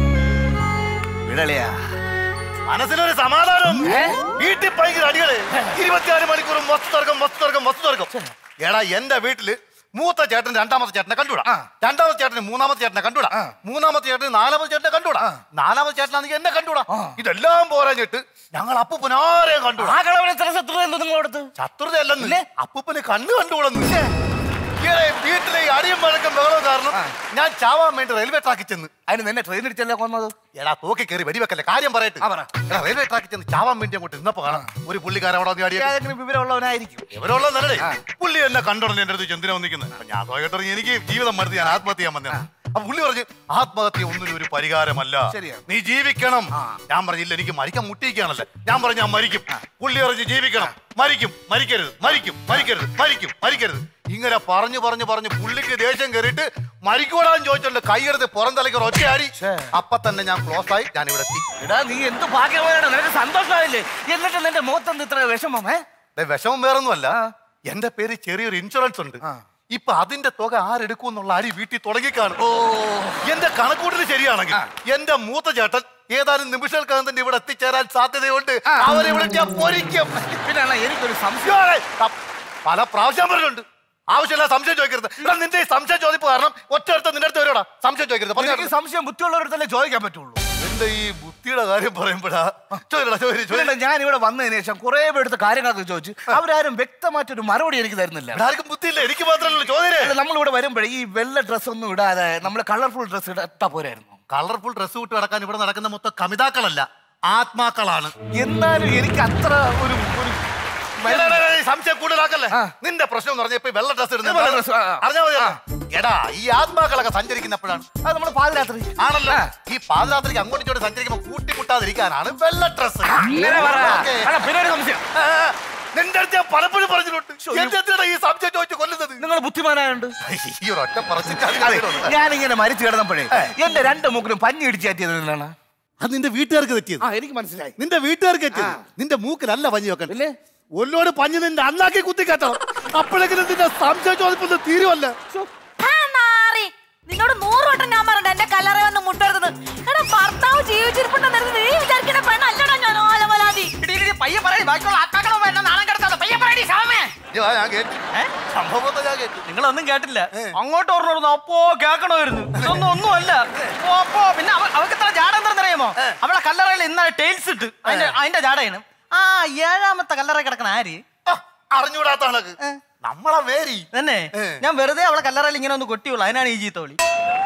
Speaker 13: വിടളിയാ
Speaker 14: മനസ്സിലൊരു സമാധാനം വീട്ടിൽ ഭയങ്കര അടികള് ഇരുപത്തിയാറ് മണിക്കൂറും മൊത്തർക്കം മൊത്തർക്കം മൊത്തർക്കം എടാ എന്റെ വീട്ടില് മൂത്ത ചേട്ടൻ രണ്ടാമത്തെ ചേട്ടനെ കണ്ടുവിടാ രണ്ടാമത്തെ ചേട്ടന് മൂന്നാമത്തെ ചേട്ടനെ കണ്ടുവിടാ മൂന്നാമത്തെ ചേട്ടന് നാലാമത്തെ ചേട്ടനെ കണ്ടുവിടാ നാലാമത്തെ ചേട്ടനാണെങ്കിൽ എന്നെ കണ്ടുവിടാ ഇതെല്ലാം പോരാഞ്ഞിട്ട് ഞങ്ങൾ അപ്പൂപ്പനാരെയും കണ്ടുവിടാ
Speaker 13: ശത്രുത നിങ്ങളോടത്ത്
Speaker 14: ശത്രുതയല്ലെന്ന് അപ്പൂപ്പന് കണ്ണു കണ്ടുകൂടുന്നു ഈയിടെ വീട്ടിലെ ഈ അടിയും വഴക്കം ബഹളവും കാരണം ഞാൻ ചാവാൻ വേണ്ടി റെയിൽവേ ട്രാക്കിൽ ചെന്ന്
Speaker 13: അതിന് നിന്നെ ട്രെയിൻ ഇടിച്ചല്ലേ കൊന്നത്
Speaker 14: എടാ തോക്കി കയറി വെടിവെക്കല്ലേ കാര്യം പറയട്ടെ എടാ റെയിൽവേ ട്രാക്കിൽ ചെന്ന് ചാവാൻ വേണ്ടി അങ്ങോട്ട് ഇരുന്നപ്പോ കാണാം ഒരു പുള്ളിക്കാരൻ അവിടെ വന്ന് അടിയൊക്കെ
Speaker 13: ഏതെങ്കിലും വിവരമുള്ളവനായിരിക്കും
Speaker 14: ഇവരുള്ളതല്ലേ പുള്ളി എന്നെ കണ്ടോടനെ എന്റെ അടുത്ത് ചെന്തിനാ വന്നിരിക്കുന്നത് അപ്പൊ ഞാൻ സ്വയം എനിക്ക് ജീവിതം മടുത്ത് ഞാൻ ആത്മഹത്യ ചെയ്യാൻ വന്നതാണ് അപ്പൊ പുള്ളി പറഞ്ഞു ആത്മഹത്യ ഒന്നിനും ഒരു പരിഹാരമല്ല
Speaker 13: ശരിയാ.
Speaker 14: നീ ജീവിക്കണം ഞാൻ പറഞ്ഞില്ല എനിക്ക് മരിക്കാൻ മുട്ടിയിരിക്കുകയാണല്ലേ ഞാൻ പറഞ്ഞു ഞാൻ മരിക്കും പുള്ളി പറഞ്ഞു ജീവിക്കണം മരിക്കും മരിക്കരുത് മരിക്കും മരിക്കരുത് മരിക്കും മരിക്കരുത് ഇങ്ങനെ പറഞ്ഞു പറഞ്ഞു പറഞ്ഞു പുള്ളിക്ക് ദേഷ്യം കയറിയിട്ട് മരിക്കൂടാന്ന് ചോദിച്ചോണ്ട് കൈയെടുത്ത് പുറം തലയ്ക്ക് ഒറ്റയാടി അപ്പൊ തന്നെ ഞാൻ ക്ലോസ് ആയി ഞാൻ ഇവിടെ എത്തി
Speaker 13: എടാ നീ എന്ത് ഭാഗ്യമായാണ് നിനക്ക് സന്തോഷമായില്ലേ എന്നിട്ട് നിന്റെ മുഖത്തെന്ത് ഇത്ര വിഷമം ഏ
Speaker 14: ദേ, വിഷമം വേറൊന്നുമല്ല എന്റെ പേര് ചെറിയൊരു ഇൻഷുറൻസ് ഉണ്ട് ഇപ്പൊ അതിന്റെ തുക ആരെടുക്കും എന്നുള്ള അരി വീട്ടിൽ തുടങ്ങിക്കാണും എന്റെ കണക്കൂട്ടൽ ശരിയാണെങ്കിൽ എന്റെ മൂത്ത ചേട്ടൻ ഏതാനും നിമിഷങ്ങൾക്കകം തന്നെ ഇവിടെ എത്തിച്ചേരാൻ സാധ്യതയുണ്ട് അവരെ ഇവിടെ ഞാൻ പൊരിക്കും
Speaker 13: പിന്നെ എനിക്കൊരു
Speaker 14: സംശയം പല പ്രാവശ്യം പറഞ്ഞിട്ടുണ്ട് ആവശ്യമില്ല സംശയം ചോദിക്കരുത് എടാ, നിന്റെ ഈ സംശയം ചോദിപ്പ് കാരണം ഒറ്റ അടുത്ത് നിന്റെ അടുത്ത് വരുവാടാ സംശയം ചോദിക്കരുത് പറഞ്ഞോ.
Speaker 13: എനിക്ക് സംശയം ബുദ്ധിയുള്ളവരടുത്തല്ലേ ചോദിക്കാൻ പറ്റുള്ളൂ
Speaker 14: എന്റെ ഈ ബുദ്ധിയുടെ കാര്യം പറയുമ്പോഴാ ചോദിക്കടാ ചോദിച്ചു
Speaker 13: ഇല്ലല്ല, ഞാൻ ഇവിടെ വന്നതിന് ശേഷം കുറെ പേടുത്ത കാര്യങ്ങളൊക്കെ ചോദിച്ചു അവരാരും വ്യക്തമായിട്ടൊരു മറുപടി എനിക്ക് തരുന്നില്ല
Speaker 14: ഇവിടെ ആർക്കും ബുദ്ധിയില്ല എനിക്ക് മാത്രമല്ല ചോദ്യം
Speaker 13: നമ്മൾ ഇവിടെ വരുമ്പോഴേ ഈ വെള്ള ഡ്രസ് ഒന്നും ഇടാതെ നമ്മൾ കളർഫുൾ ഡ്രസ് ഇട്ടാ പോരായിരുന്നു
Speaker 14: കളർഫുൾ ഡ്രസ് വിട്ട് നടക്കാൻ ഇവിടെ നടക്കുന്ന മൊത്തം കമിതാക്കളല്ല ആത്മാക്കളാണ്
Speaker 13: എന്നാലും എനിക്ക് അത്ര ഒരു ഒരു
Speaker 14: എടാ, എടാ, എടാ, ഈ സംശയം കൂടുതലാക്കല്ലേ നിന്റെ പ്രശ്നം എന്ന് പറഞ്ഞ ഇപ്പൊ ഈ വെള്ള ഡ്രസ്
Speaker 13: ഇത് വെള്ള dress, ആ, ആ.
Speaker 14: അറിഞ്ഞാ മതി എടാ ഈ ആത്മാക്കളൊക്കെ സഞ്ചരിക്കുന്നപ്പോഴാണ്
Speaker 13: അത് നമ്മൾ പാതിരാത്രി
Speaker 14: ആണല്ലോ ഈ പാതിരാത്രിക്ക് അങ്ങോട്ടും ഇങ്ങോട്ട് സഞ്ചരിക്കുമ്പോൾ കൂട്ടിമുട്ടാതിരിക്കാനാണ് വെള്ള ഡ്രസ്
Speaker 13: അങ്ങനെ പറ. എടാ, പിന്നെ ഒരു സംശയം.
Speaker 14: നിന്റെ അടുത്ത് ഞാൻ പലപ്പോഴും പറഞ്ഞിട്ടുണ്ട് എന്റെ എന്തിനാടാ ഈ സംശയം ചോദിച്ച് കൊല്ലുന്നത്
Speaker 13: നിങ്ങൾ ബുദ്ധിമാനായുണ്ട്
Speaker 14: ഈ ഒരൊറ്റ പറച്ചിട്ട്
Speaker 13: ഞാനിങ്ങനെ മരിച്ചു കിടന്നപ്പോഴേ എന്റെ രണ്ട് മൂക്കിലും പഞ്ഞി ഇടിച്ചു കയറ്റിയത് എന്താണ്
Speaker 14: അത് നിന്റെ വീട്ടുകാർക്ക് തെറ്റിയത്
Speaker 13: ആ എനിക്ക് മനസ്സിലായി
Speaker 14: നിന്റെ വീട്ടുകാർക്ക് തെറ്റിയത് നിന്റെ മൂക്കിലല്ല പഞ്ഞി വെക്കണ്ടേ ഒല്ലോട് പഞ്ഞി നിന്റെ അണ്ണാക്കി കുത്തി കെട്ടണം അപ്പോഴെങ്കിലും നിന്റെ സംശയം ചോദിപ്പൊന്നും തീരുവല്ല
Speaker 1: ആ, നാറി. നിന്നോട് നൂറ് വട്ടം ഞാൻ പറഞ്ഞ എന്റെ കല്ലറ വന്ന് മുട്ടരുത് എടാ ഭർത്താവ് ജീവിച്ചിരിപ്പുണ്ടെന്ന് നീ വിചാരിക്കുന്ന പെണ്ണല്ലടാ ഞാൻ ഓലമലാതി
Speaker 12: പയ്യെ പറയും ബാക്കിയുള്ള അക്കാക്കളോ എന്നെ നാണം കിടത്താതെ പയ്യെ പറയടി സാമേ
Speaker 14: ഞാൻ കേട്ടു സംഭവം ഞാൻ കേട്ടു
Speaker 12: നിങ്ങളൊന്നും കേട്ടില്ല അങ്ങോട്ട് പറഞ്ഞു അപ്പോ കേൾക്കണമായിരുന്നു ഇതൊന്നും ഒന്നുമല്ല ഓ, അപ്പോ പിന്നെ അവ- അവൾക്ക് ഇത്ര ജാട എന്താണെന്നറിയാമോ അവളെ കല്ലറയിൽ ഇന്നലെ ടൈൽസ് ഇട്ട് അതിന്റെ അതിന്റെ ജാടയാണ് ആ ഏഴാമത്തെ കല്ലറ കിടക്കണ ആര്
Speaker 14: അറിഞ്ഞൂടാത്ത ആളക്ക് നമ്മളെ മേരി
Speaker 12: തന്നെ ഞാൻ വെറുതെ അവളെ കല്ലറയിൽ ഇങ്ങനെ ഒന്ന് കൊട്ടിയുള്ളൂ അതിനാണ് ഈ ചീത്തോളി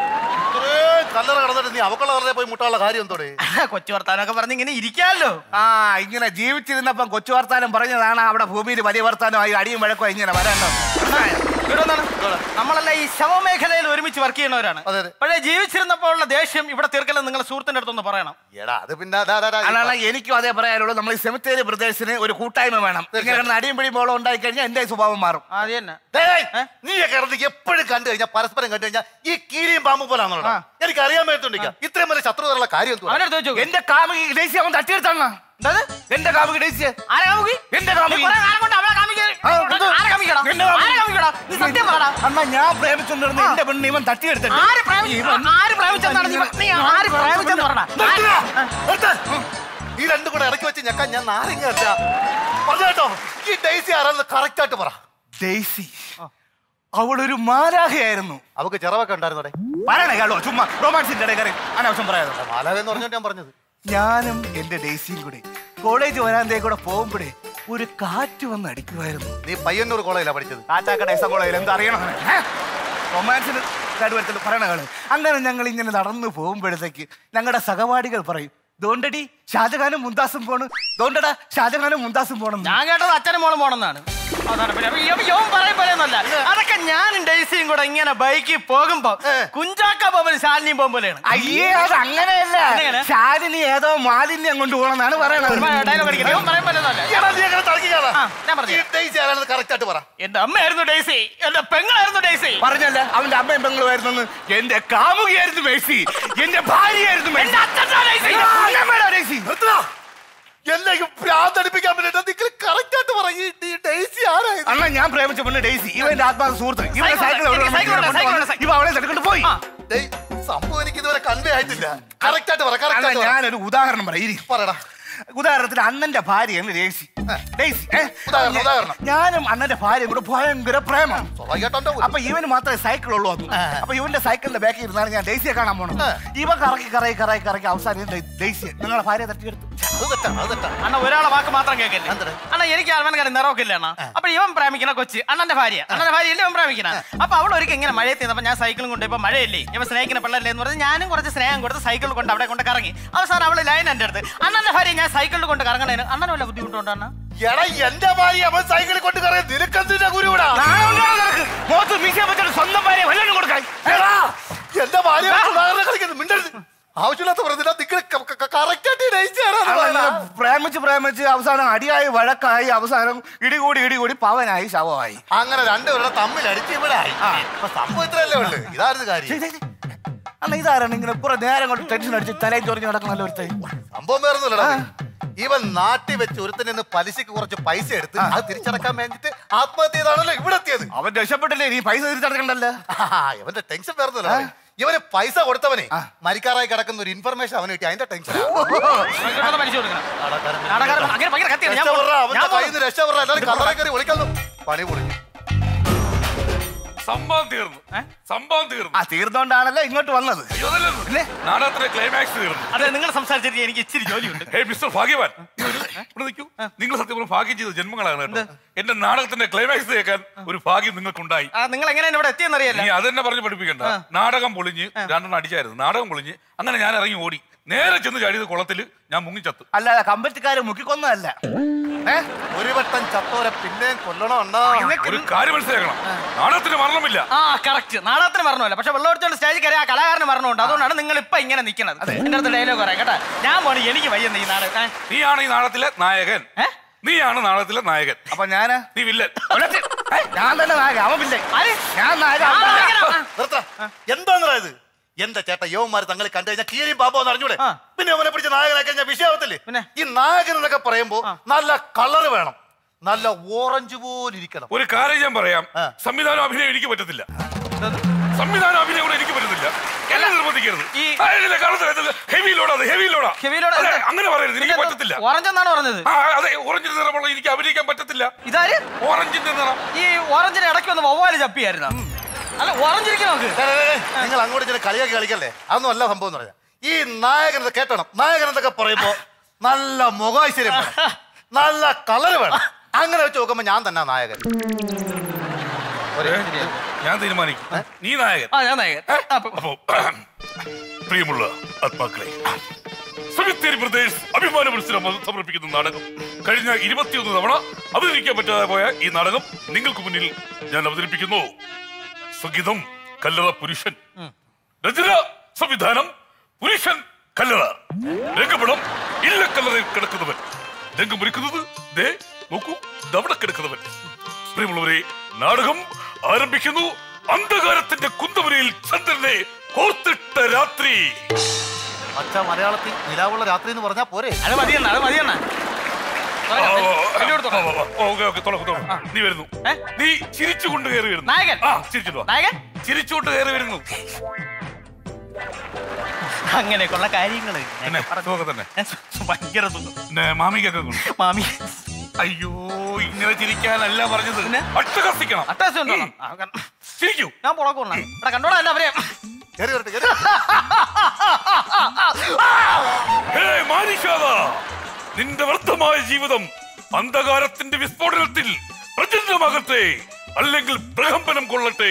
Speaker 14: ഇത്രയും കല്ലറ കിടന്നിട്ട് നീ അവക്കുള്ള വെറുതെ പോയി മുട്ടാനുള്ള കാര്യം എന്തോടെ
Speaker 12: കൊച്ചു വർത്താനൊക്കെ പറഞ്ഞ് ഇങ്ങനെ ഇരിക്കാമല്ലോ
Speaker 13: ആ ഇങ്ങനെ ജീവിച്ചിരുന്നപ്പം കൊച്ചു വർത്താനം പറഞ്ഞതാണ് അവിടെ ഭൂമിയിൽ വലിയ വർത്താനമായി അടിയും വഴക്കോ ഇങ്ങനെ വരാണ്ടോ
Speaker 12: ഇവിടെ വന്നാണ്. നമ്മളെല്ലാം ഈ ശവമേഖലയിൽ ഒരുമിച്ച് വർക്ക് ചെയ്യുന്നവരാണ് പക്ഷേ ജീവിച്ചിരുന്നപ്പോൾ ഉള്ള ദേഷ്യം ഇവിടെ തീർക്കലെന്ന് നിങ്ങളെ സുഹൃത്തിന്റെ അടുത്തൊന്ന് പറയണം
Speaker 14: എടാ അത് പിന്നെ ദാ, ദാ, ദാ, ഈ
Speaker 13: അല്ല എനിക്കും അതേ പറയാനുള്ളൂ നമ്മൾ ഈ സെമിത്തേരി ബ്രദേഴ്സിന് ഒരു കൂട്ടായ്മ വേണം ഇങ്ങനെ കിടന്ന് അടിയും പിടിയും ബോളം ഉണ്ടായി കഴിഞ്ഞാൽ എന്റെ സ്വഭാവം മാറും
Speaker 12: അത് തന്നെ
Speaker 14: ഡേയ്, നീ കിടന്ന് എപ്പോഴും കണ്ടു കഴിഞ്ഞാൽ പരസ്പരം കണ്ടു കഴിഞ്ഞാൽ ഈ കീരിയും പാമ്പ് പോലാണല്ലോ എനിക്ക് അറിയാൻ പറ്റുന്നില്ല ഇത്രയും വലിയ ശത്രുതയുള്ള കാര്യം എന്തുവാ?
Speaker 13: എന്റെ കാമുകി ഡേസി അവൻ തട്ടിയെടുത്താണ് എന്റെ കാമുകി ഡേസി
Speaker 12: ആരെ കാമുകി
Speaker 13: എന്റെ കാമുകി
Speaker 12: നീ കുറെ കാലം കൊണ്ട് അവളെ കാമുകി-
Speaker 13: ആ, ഇത്
Speaker 12: ആരെ കാമുകിയെടാ?
Speaker 13: എന്റെ കാമുകി.
Speaker 12: ആരെ കാമുകിയെടാ? നീ സത്യം പറടാ.
Speaker 13: അന്നാ ഞാൻ പ്രേമിച്ചോണ്ടിരുന്ന എന്റെ പെണ്ണ് ഇവൻ തട്ടിയെടുത്തിട്ട്
Speaker 12: ആര് പ്രേമിച്ചു? ആര് പ്രേമിച്ചെന്നാണ് നീ നീ ആര് പ്രേമിച്ചെന്ന് പറടാ?
Speaker 13: നിർത്തുക.
Speaker 14: നിർത്ത്. ഈ രണ്ടും കൂടെ ഇറക്കി വെച്ച് ഞെക്കാൻ ഞാൻ നാരങ്ങ അല്ല പറഞ്ഞു കേട്ടോ ഈ ഡെയ്സി ആരാന്ന് കറക്റ്റ് ആയിട്ട് പറ
Speaker 13: ഡെയ്സി അവളൊരു മാലാഹയായിരുന്നു
Speaker 14: അവക്ക് ചിറവൊക്കെ ഉണ്ടായിരുന്നോടെ
Speaker 13: പറയണേ കേട്ടോ ചുമ്മാ റൊമാൻസിന്റെ ഇടയിൽ കയറി അനാവശ്യം പറയാതെ
Speaker 14: മാലാഹ എന്ന് പറഞ്ഞോണ്ട് ഞാൻ പറഞ്ഞത്
Speaker 13: ഞാനും എന്റെ ഡെയ്സിയും കൂടെ കോളേജ് വരാന്തേ കൂടെ പോകുമ്പോഴേ ഒരു കാറ്റ് വന്ന് അടിക്കുമായിരുന്നു
Speaker 14: നീ പയ്യന്നൂർ കോളേജിലാ പഠിച്ചത്
Speaker 13: കാറ്റാക്കട എസ് കോളേജിൽ എന്താ അറിയണം റൊമാൻസിന് വരത്തിൽ പറയണ കള് അങ്ങനെ ഞങ്ങൾ ഇങ്ങനെ നടന്നു പോകുമ്പോഴത്തേക്ക് ഞങ്ങളുടെ സഹപാഠികൾ പറയും ദോണ്ടടി ഷാജഹാനും മുന്താസും പോണ് ദോണ്ടടാ ഷാജഹാനും മുന്താസും പോണം
Speaker 12: ഞാൻ കേട്ടത് അച്ഛനും മോളും പോണെന്നാണ് അതാണ് പിന്നെ അപ്പൊ ഇവൻ- ഇവൻ പറയും പോലെയൊന്നുമല്ല അതൊക്കെ ഞാനും ഡേസിയും കൂടെ ഇങ്ങനെ ബൈക്കിൽ പോകുമ്പോ കുഞ്ചാക്ക പോകുമ്പോൾ ശാലിനിയും പോകുമ്പോഴാണ്
Speaker 13: അയ്യേ അത് അങ്ങനെയല്ല
Speaker 12: എങ്ങനെ?
Speaker 13: ശാലിനി ഏതോ മാലിന്യം കൊണ്ട് പോകണമെന്നാണ് പറയണത്
Speaker 12: ഡയലോഗ് അടിക്കുന്നത് ഇവൻ പറയും പോലെയൊന്നുമല്ല
Speaker 14: എടാ, നീ അങ്ങനെ തർക്കിക്കാതെ.
Speaker 12: ഞാൻ പറഞ്ഞു
Speaker 14: ഈ ഡെയ്സി ആരാണെന്ന് കറക്റ്റ് ആയിട്ട് പറ
Speaker 12: എന്റെ അമ്മയായിരുന്നു ഡേസി എന്റെ പെങ്ങളായിരുന്നു ഡേസി
Speaker 13: പറഞ്ഞല്ല അവന്റെ അമ്മയും പെങ്ങളുമായിരുന്നു എന്റെ കാമുകിയായിരുന്നു മേഴ്സി എന്റെ ഭാര്യയായിരുന്നു മേഴ്സി. ആ, അങ്ങനെ വേണോ ഡേയ്സി?
Speaker 14: നിർത്തടാ. എന്നെ ഈ ഭ്രാന്തടിപ്പിക്കാൻ വേണ്ടിട്ട് നിങ്ങൾ കറക്റ്റ് ആയിട്ട് പറ ഈ ഈ ഡെയ്സി ആരായിരുന്നു
Speaker 13: അണ്ണാ ഞാൻ പ്രേമിച്ച പെണ്ണ് ഡേയ്സി ഇവന്റെ ആത്മാ സുഹൃത്ത് ഇവന്റെ സൈക്കിൾ എവിടെ
Speaker 12: സൈക്കിൾ
Speaker 13: കൊണ്ടുവന്ന്
Speaker 12: ഉണ്ട്, സൈക്കിൾ ഉണ്ട്,
Speaker 13: ഇവ അവളെ എടുക്കൊണ്ട് പോയി
Speaker 14: ഡേയ്, സംഭവം എനിക്ക് ഇതുവരെ കൺവേ ആയിട്ടില്ല കറക്റ്റ് ആയിട്ട് പറ കറക്റ്റ്
Speaker 13: അണ്ണാ,
Speaker 14: ആയിട്ട് പറ.
Speaker 13: ഞാനൊരു ഉദാഹരണം പറയാം
Speaker 14: പറയടാ
Speaker 13: ഉദാഹരണത്തിന് അണ്ണന്റെ ഭാര്യയാണ് ഡേയ്സി ഡേയ്സി ഏ?
Speaker 14: ഉദാഹരണം, ഉദാഹരണം.
Speaker 13: ഞാനും അണ്ണന്റെ ഭാര്യയും കൂടെ ഭയങ്കര പ്രേമം
Speaker 14: സ്വാഭാവികമായിട്ടും
Speaker 13: അപ്പൊ ഇവന് മാത്രമേ സൈക്കിൾ ഉള്ളൂ അന്ന് അപ്പൊ ഇവന്റെ സൈക്കിളിന്റെ ബാക്കിൽ ഇരുന്നാണ് ഞാൻ ഡേയ്സിയെ കാണാൻ പോണത് ഇവ കറക്കി കറക്കി കറക്കി കറക്കി അവസാനം ഇവൻ ഡേ- ഡേയ്സിയെ നിങ്ങളെ ഭാര്യ തട്ടിയെടുത്തു
Speaker 14: അത് തെറ്റാണ് അത് തെറ്റാണ്
Speaker 12: അണ്ണ ഒരാളെ വാക്ക് മാത്രം കേൾക്കല്ലേ അണ്ണ എനിക്ക് അൽവൻകാരൻ നിറവൊക്കില്ല അണ്ണ അപ്പൊ ഇവൻ പ്രേമിക്കണ കൊച്ച് അണ്ണന്റെ ഭാര്യ അണ്ണന്റെ ഭാര്യ അല്ലേ ഇവൻ പ്രേമിക്കണ അപ്പൊ അവൾ ഒരിക്കൽ ഇങ്ങനെ മഴയത്ത് നിന്നപ്പോ ഞാൻ സൈക്കിളും കൊണ്ട് ഇപ്പൊ മഴയല്ലേ ഇവൻ സ്നേഹിക്കുന്ന പിള്ളല്ലേ എന്ന് പറഞ്ഞ് ഞാനും കുറച്ച് സ്നേഹം കൊടുത്ത് സൈക്കിൾ കൊണ്ട് അവിടെ കൊണ്ട് കറങ്ങി അവസാനം അവള് ലൈൻ എന്റെ അടുത്ത് അണ്ണന്റെ ഭാര്യ ഞാൻ സൈക്കിളിൽ കൊണ്ട് കറങ്ങണേന് അണ്ണന് വല്ല ബുദ്ധിമുട്ടുണ്ടോ അണ്ണ
Speaker 14: എടാ എന്റെ ഭാര്യ അവൻ സൈക്കിളിൽ കൊണ്ട് കയറി നിനക്കെന്തിന്റെ ഗുരുവിടാ
Speaker 13: മോത്ത് മീശ വെച്ചിട്ട് സ്വന്തം ഭാര്യ വല്ലതും കൊടുക്കാൻ
Speaker 14: എടാ, എന്റെ ഭാര്യ ഉദാഹരണം കളിക്കുന്നത് മിണ്ടരുത് ആവശ്യമില്ലാത്ത പറഞ്ഞില്ല നിങ്ങൾ കറക്റ്റ് ആയിട്ട് ഡേയ്സി ആരാന്ന് പറയടാ.
Speaker 13: പ്രേമിച്ച് പ്രേമിച്ച് അവസാനം അടിയായി വഴക്കായി അവസാനം ഇടികൂടി ഇടികൂടി പവനായി ശവമായി
Speaker 14: അങ്ങനെ രണ്ടുപേരുടെ തമ്മിൽ അടിച്ച് ഇവിടെ ആയി ഇപ്പൊ സംഭവം ഇത്രയല്ലേ ഉള്ളു ഇതായിരുന്നു കാര്യം
Speaker 13: അല്ല ഇതാരാണ് ഇങ്ങനെ കുറെ നേരം കൊണ്ട് ടെൻഷൻ അടിച്ച് തലയും ചൊറിഞ്ഞ് നടക്കുന്ന ഒരുത്തേ
Speaker 14: സംഭവം വേറൊന്നുമില്ലടാ ഇവൻ നാട്ടിൽ വെച്ച് ഒരുത്തനിൽ നിന്ന് പലിശക്ക് കുറച്ച് പൈസ എടുത്ത് അത് തിരിച്ചടക്കാൻ വേണ്ടിട്ട് ആത്മഹത്യ ചെയ്താണല്ലോ ഇവിടെ എത്തിയത്
Speaker 13: അവൻ രക്ഷപ്പെട്ടില്ലേ നീ പൈസ തിരിച്ചടക്കണ്ടല്ലോ
Speaker 14: ഇവന്റെ ടെൻഷൻ വേറൊന്നുമില്ല ഇവന് പൈസ കൊടുത്തവനെ മരിക്കാറായി കിടക്കുന്ന ഒരു ഇൻഫർമേഷൻ അവന് കിട്ടി അതിന്റെ ടെൻഷൻ
Speaker 12: ഇങ്ങോട്ടൊന്ന് പലിശ കൊടുക്കണം നാടകാരൻ അങ്ങനെ ഭയങ്കര കത്തിയാണ് ഞാൻ
Speaker 14: രക്ഷപ്പെടാ
Speaker 12: ഞാൻ
Speaker 14: അവന്റെ കയ്യിൽ നിന്ന് രക്ഷപ്പെടാ എല്ലാവരും കല്ലറ കയറി വിളിക്കുന്നു പണി പൊളിഞ്ഞു
Speaker 19: സംഭവം തീർന്നു സംഭവം തീർന്നു
Speaker 13: ആ തീർന്നോണ്ടാണല്ലോ ഇങ്ങോട്ട് വന്നത്
Speaker 19: അയ്യോ, അതല്ലല്ലോ. നാടകത്തിന്റെ ക്ലൈമാക്സ് തീർന്നു
Speaker 12: അതെ നിങ്ങൾ സംസാരിച്ചിട്ട് എനിക്ക് ഇച്ചിരി ജോലിയുണ്ട്
Speaker 19: ഹേ മിസ്റ്റർ ഭാഗ്യവാൻ ഇവിടെ നിൽക്കൂ നിങ്ങൾ സത്യം പറഞ്ഞ ഭാഗ്യം ചെയ്ത ജന്മങ്ങളാണ് കേട്ടോ എന്റെ നാടകത്തിന്റെ ക്ലൈമാക്സ് കേൾക്കാൻ ഒരു ഭാഗ്യം നിങ്ങൾക്കുണ്ടായി
Speaker 12: ആ നിങ്ങൾ എങ്ങനെയാണ് ഇവിടെ എത്തിയെന്നറിയാലോ
Speaker 19: നീ അതെന്നെ പറഞ്ഞ് പഠിപ്പിക്കണ്ട നാടകം പൊളിഞ്ഞ് രണ്ടെണ്ണം അടിച്ചായിരുന്നു നാടകം പൊളിഞ്ഞ് അങ്ങനെ ഞാൻ ഇറങ്ങി ഓടി നേരെ ചെന്ന് ചാടിയത് കുളത്തിൽ ഞാൻ മുങ്ങിച്ചത്തു
Speaker 13: അല്ല കമ്പറ്റിക്കാര് മുക്കിക്കൊന്നതല്ല
Speaker 14: ഒരു വട്ടം ചത്തോരെ പിന്നെയും കൊല്ലണോ ഉണ്ടോ
Speaker 19: ഒരു കാര്യം മനസ്സിലാക്കണം നാടകത്തിന് മരണമില്ല
Speaker 12: ആ കറക്റ്റ് നാടകത്തിന് മരണമല്ല പക്ഷെ വെള്ളമടിച്ചോണ്ട് സ്റ്റേജിൽ കയറി ആ കലാകാരന് മരണമുണ്ട് അതുകൊണ്ടാണ് നിങ്ങൾ ഇപ്പൊ ഇങ്ങനെ നിൽക്കുന്നത് എന്റെ അടുത്ത് ഡയലോഗ് പറയാം കേട്ടാ ഞാൻ പോണി എനിക്ക് വയ്യുന്ന ഈ നാടകം ഏ?
Speaker 19: നീയാണ് ഈ നാടകത്തിലെ നായകൻ നീയാണ് നാടകത്തിലെ നായകൻ
Speaker 13: അപ്പൊ ഞാന്
Speaker 19: നീ വില്ലൻ
Speaker 13: ഞാൻ തന്നെ നായക അവൻ പിന്നെ ഞാൻ നായക
Speaker 12: ആ,
Speaker 13: അവൻ
Speaker 12: നായകനാ.
Speaker 13: നായക.
Speaker 14: നിർത്ത എന്താണെന്നാ ഇത് എന്റെ ചേട്ടാ യവന്മാര് തങ്ങളെ കണ്ടു കഴിഞ്ഞാൽ കീരിയും പാമ്പോ എന്ന് അറിഞ്ഞൂടെ പിന്നെ അവനെ പിടിച്ച് നായകനാക്കി കഴിഞ്ഞാൽ വിഷയാവത്തില്ലേ ഈ നായകൻ എന്നൊക്കെ പറയുമ്പോ നല്ല കളറ് വേണം നല്ല ഓറഞ്ച് പോലെ ഇരിക്കണം
Speaker 19: ഒരു കാര്യം ഞാൻ പറയാം സംവിധാനം അഭിനയം എനിക്ക് പറ്റത്തില്ല സംവിധാനം അഭിനയം കൂടെ എനിക്ക് പറ്റത്തില്ല എന്നെ നിർബന്ധിക്കരുത് ഹെവി ലോഡാ ഹെവി ലോഡാ
Speaker 12: Heavy load
Speaker 19: അതെ,
Speaker 12: എന്താ?
Speaker 19: അങ്ങനെ പറയരുത് എനിക്ക് പറ്റത്തില്ല
Speaker 12: ഓറഞ്ച് എന്നാണ് പറഞ്ഞത്
Speaker 19: ആ അതെ ഓറഞ്ചിന്റെ നിറമുള്ള എനിക്ക് അഭിനയിക്കാൻ പറ്റത്തില്ല
Speaker 12: ഇതാര്
Speaker 19: ഓറഞ്ചിന്റെ നിറം
Speaker 12: ഈ ഓറഞ്ചിന് ഇടയ്ക്ക് വന്ന് വവ്വാല് ചപ്പിയായിരുന്നു അല്ല ഓറഞ്ച് ഇരിക്കും നോക്ക്
Speaker 14: നിങ്ങൾ അങ്ങോട്ട് ചില കളിയാക്കി കളിക്കല്ലേ അതൊന്നും അല്ല സംഭവം എന്ന് പറയാം ഈ നായകൻ ഇത് കേട്ടണം നായകൻ എന്നൊക്കെ പറയുമ്പോ നല്ല മുഖാശ്ചര്യം വേണം നല്ല കളറ് വേണം അങ്ങനെ വെച്ച് നോക്കുമ്പോ ഞാൻ തന്നെ നായകൻ
Speaker 19: ഞാൻ തീരുമാനിക്കും നീ നായകൻ
Speaker 12: ആ ഞാൻ നായകൻ
Speaker 19: അപ്പോ പ്രിയമുള്ള ആത്മാക്കളെ സെമിത്തേരി പ്രദേശ് അഭിമാന മത്സരം സമർപ്പിക്കുന്ന നാടകം കഴിഞ്ഞ ഇരുപത്തിയൊന്ന് തവണ അവതരിക്കാൻ പറ്റാതെ പോയ ഈ നാടകം നിങ്ങൾക്ക് മുന്നിൽ ഞാൻ അവതരിപ്പിക്കുന്നു സംഗീതം കല്ലറ പുരുഷൻ രചന സംവിധാനം പുരുഷൻ കല്ലറ രംഗപടം ഇല്ലക്കല്ലറയിൽ കിടക്കുന്നവൻ രംഗമൊരുക്കുന്നത് ദേ നോക്കൂ ദവണ കിടക്കുന്നവൻ പ്രിയമുള്ളവരെ നാടകം ആരംഭിക്കുന്നു അന്ധകാരത്തിന്റെ കുന്തമുനയിൽ ചന്ദ്രനെ കോർത്തിട്ട രാത്രി
Speaker 14: അച്ഛ മലയാളത്തിൽ നിലാവുള്ള രാത്രി എന്ന് പറഞ്ഞാ പോരെ
Speaker 12: അത് മതിയണ്ണ അത് മതിയണ്ണ
Speaker 19: ഓക്കെ ഓക്കെ തുടങ്ങും തുടങ്ങും നീ വരുന്നു നീ ചിരിച്ചുകൊണ്ട് കയറി വരുന്നു
Speaker 12: നായകൻ
Speaker 19: ആ ചിരിച്ചിട്ട് വാ.
Speaker 12: നായകൻ
Speaker 19: ചിരിച്ചുകൊണ്ട് കയറി വരുന്നു
Speaker 12: അങ്ങനെയൊക്കെയുള്ള കാര്യങ്ങള്
Speaker 19: പിന്നെ സുഖമൊക്കെ തന്നെ
Speaker 12: ഭയങ്കര സുഖം
Speaker 19: പിന്നെ മാമിക്കൊക്കെ കൊണ്ട്
Speaker 12: മാമി
Speaker 19: അയ്യോ ഇങ്ങനെ ചിരിക്കാനല്ല പറഞ്ഞത് അട്ടഹസിക്കണം
Speaker 12: അട്ടാസ് ഉണ്ടോ
Speaker 19: ചിരിക്കൂ
Speaker 12: ഞാൻ പുറക്കുന്ന ഇവിടെ കണ്ടോടാ അല്ല അവരെ
Speaker 19: ഹേ മാനിഷാദ നിന്റെ വ്യർത്ഥമായ ജീവിതം അന്ധകാരത്തിന്റെ വിസ്ഫോടനത്തിൽ പ്രചണ്ഡമാകട്ടെ അല്ലെങ്കിൽ പ്രകമ്പനം കൊള്ളട്ടെ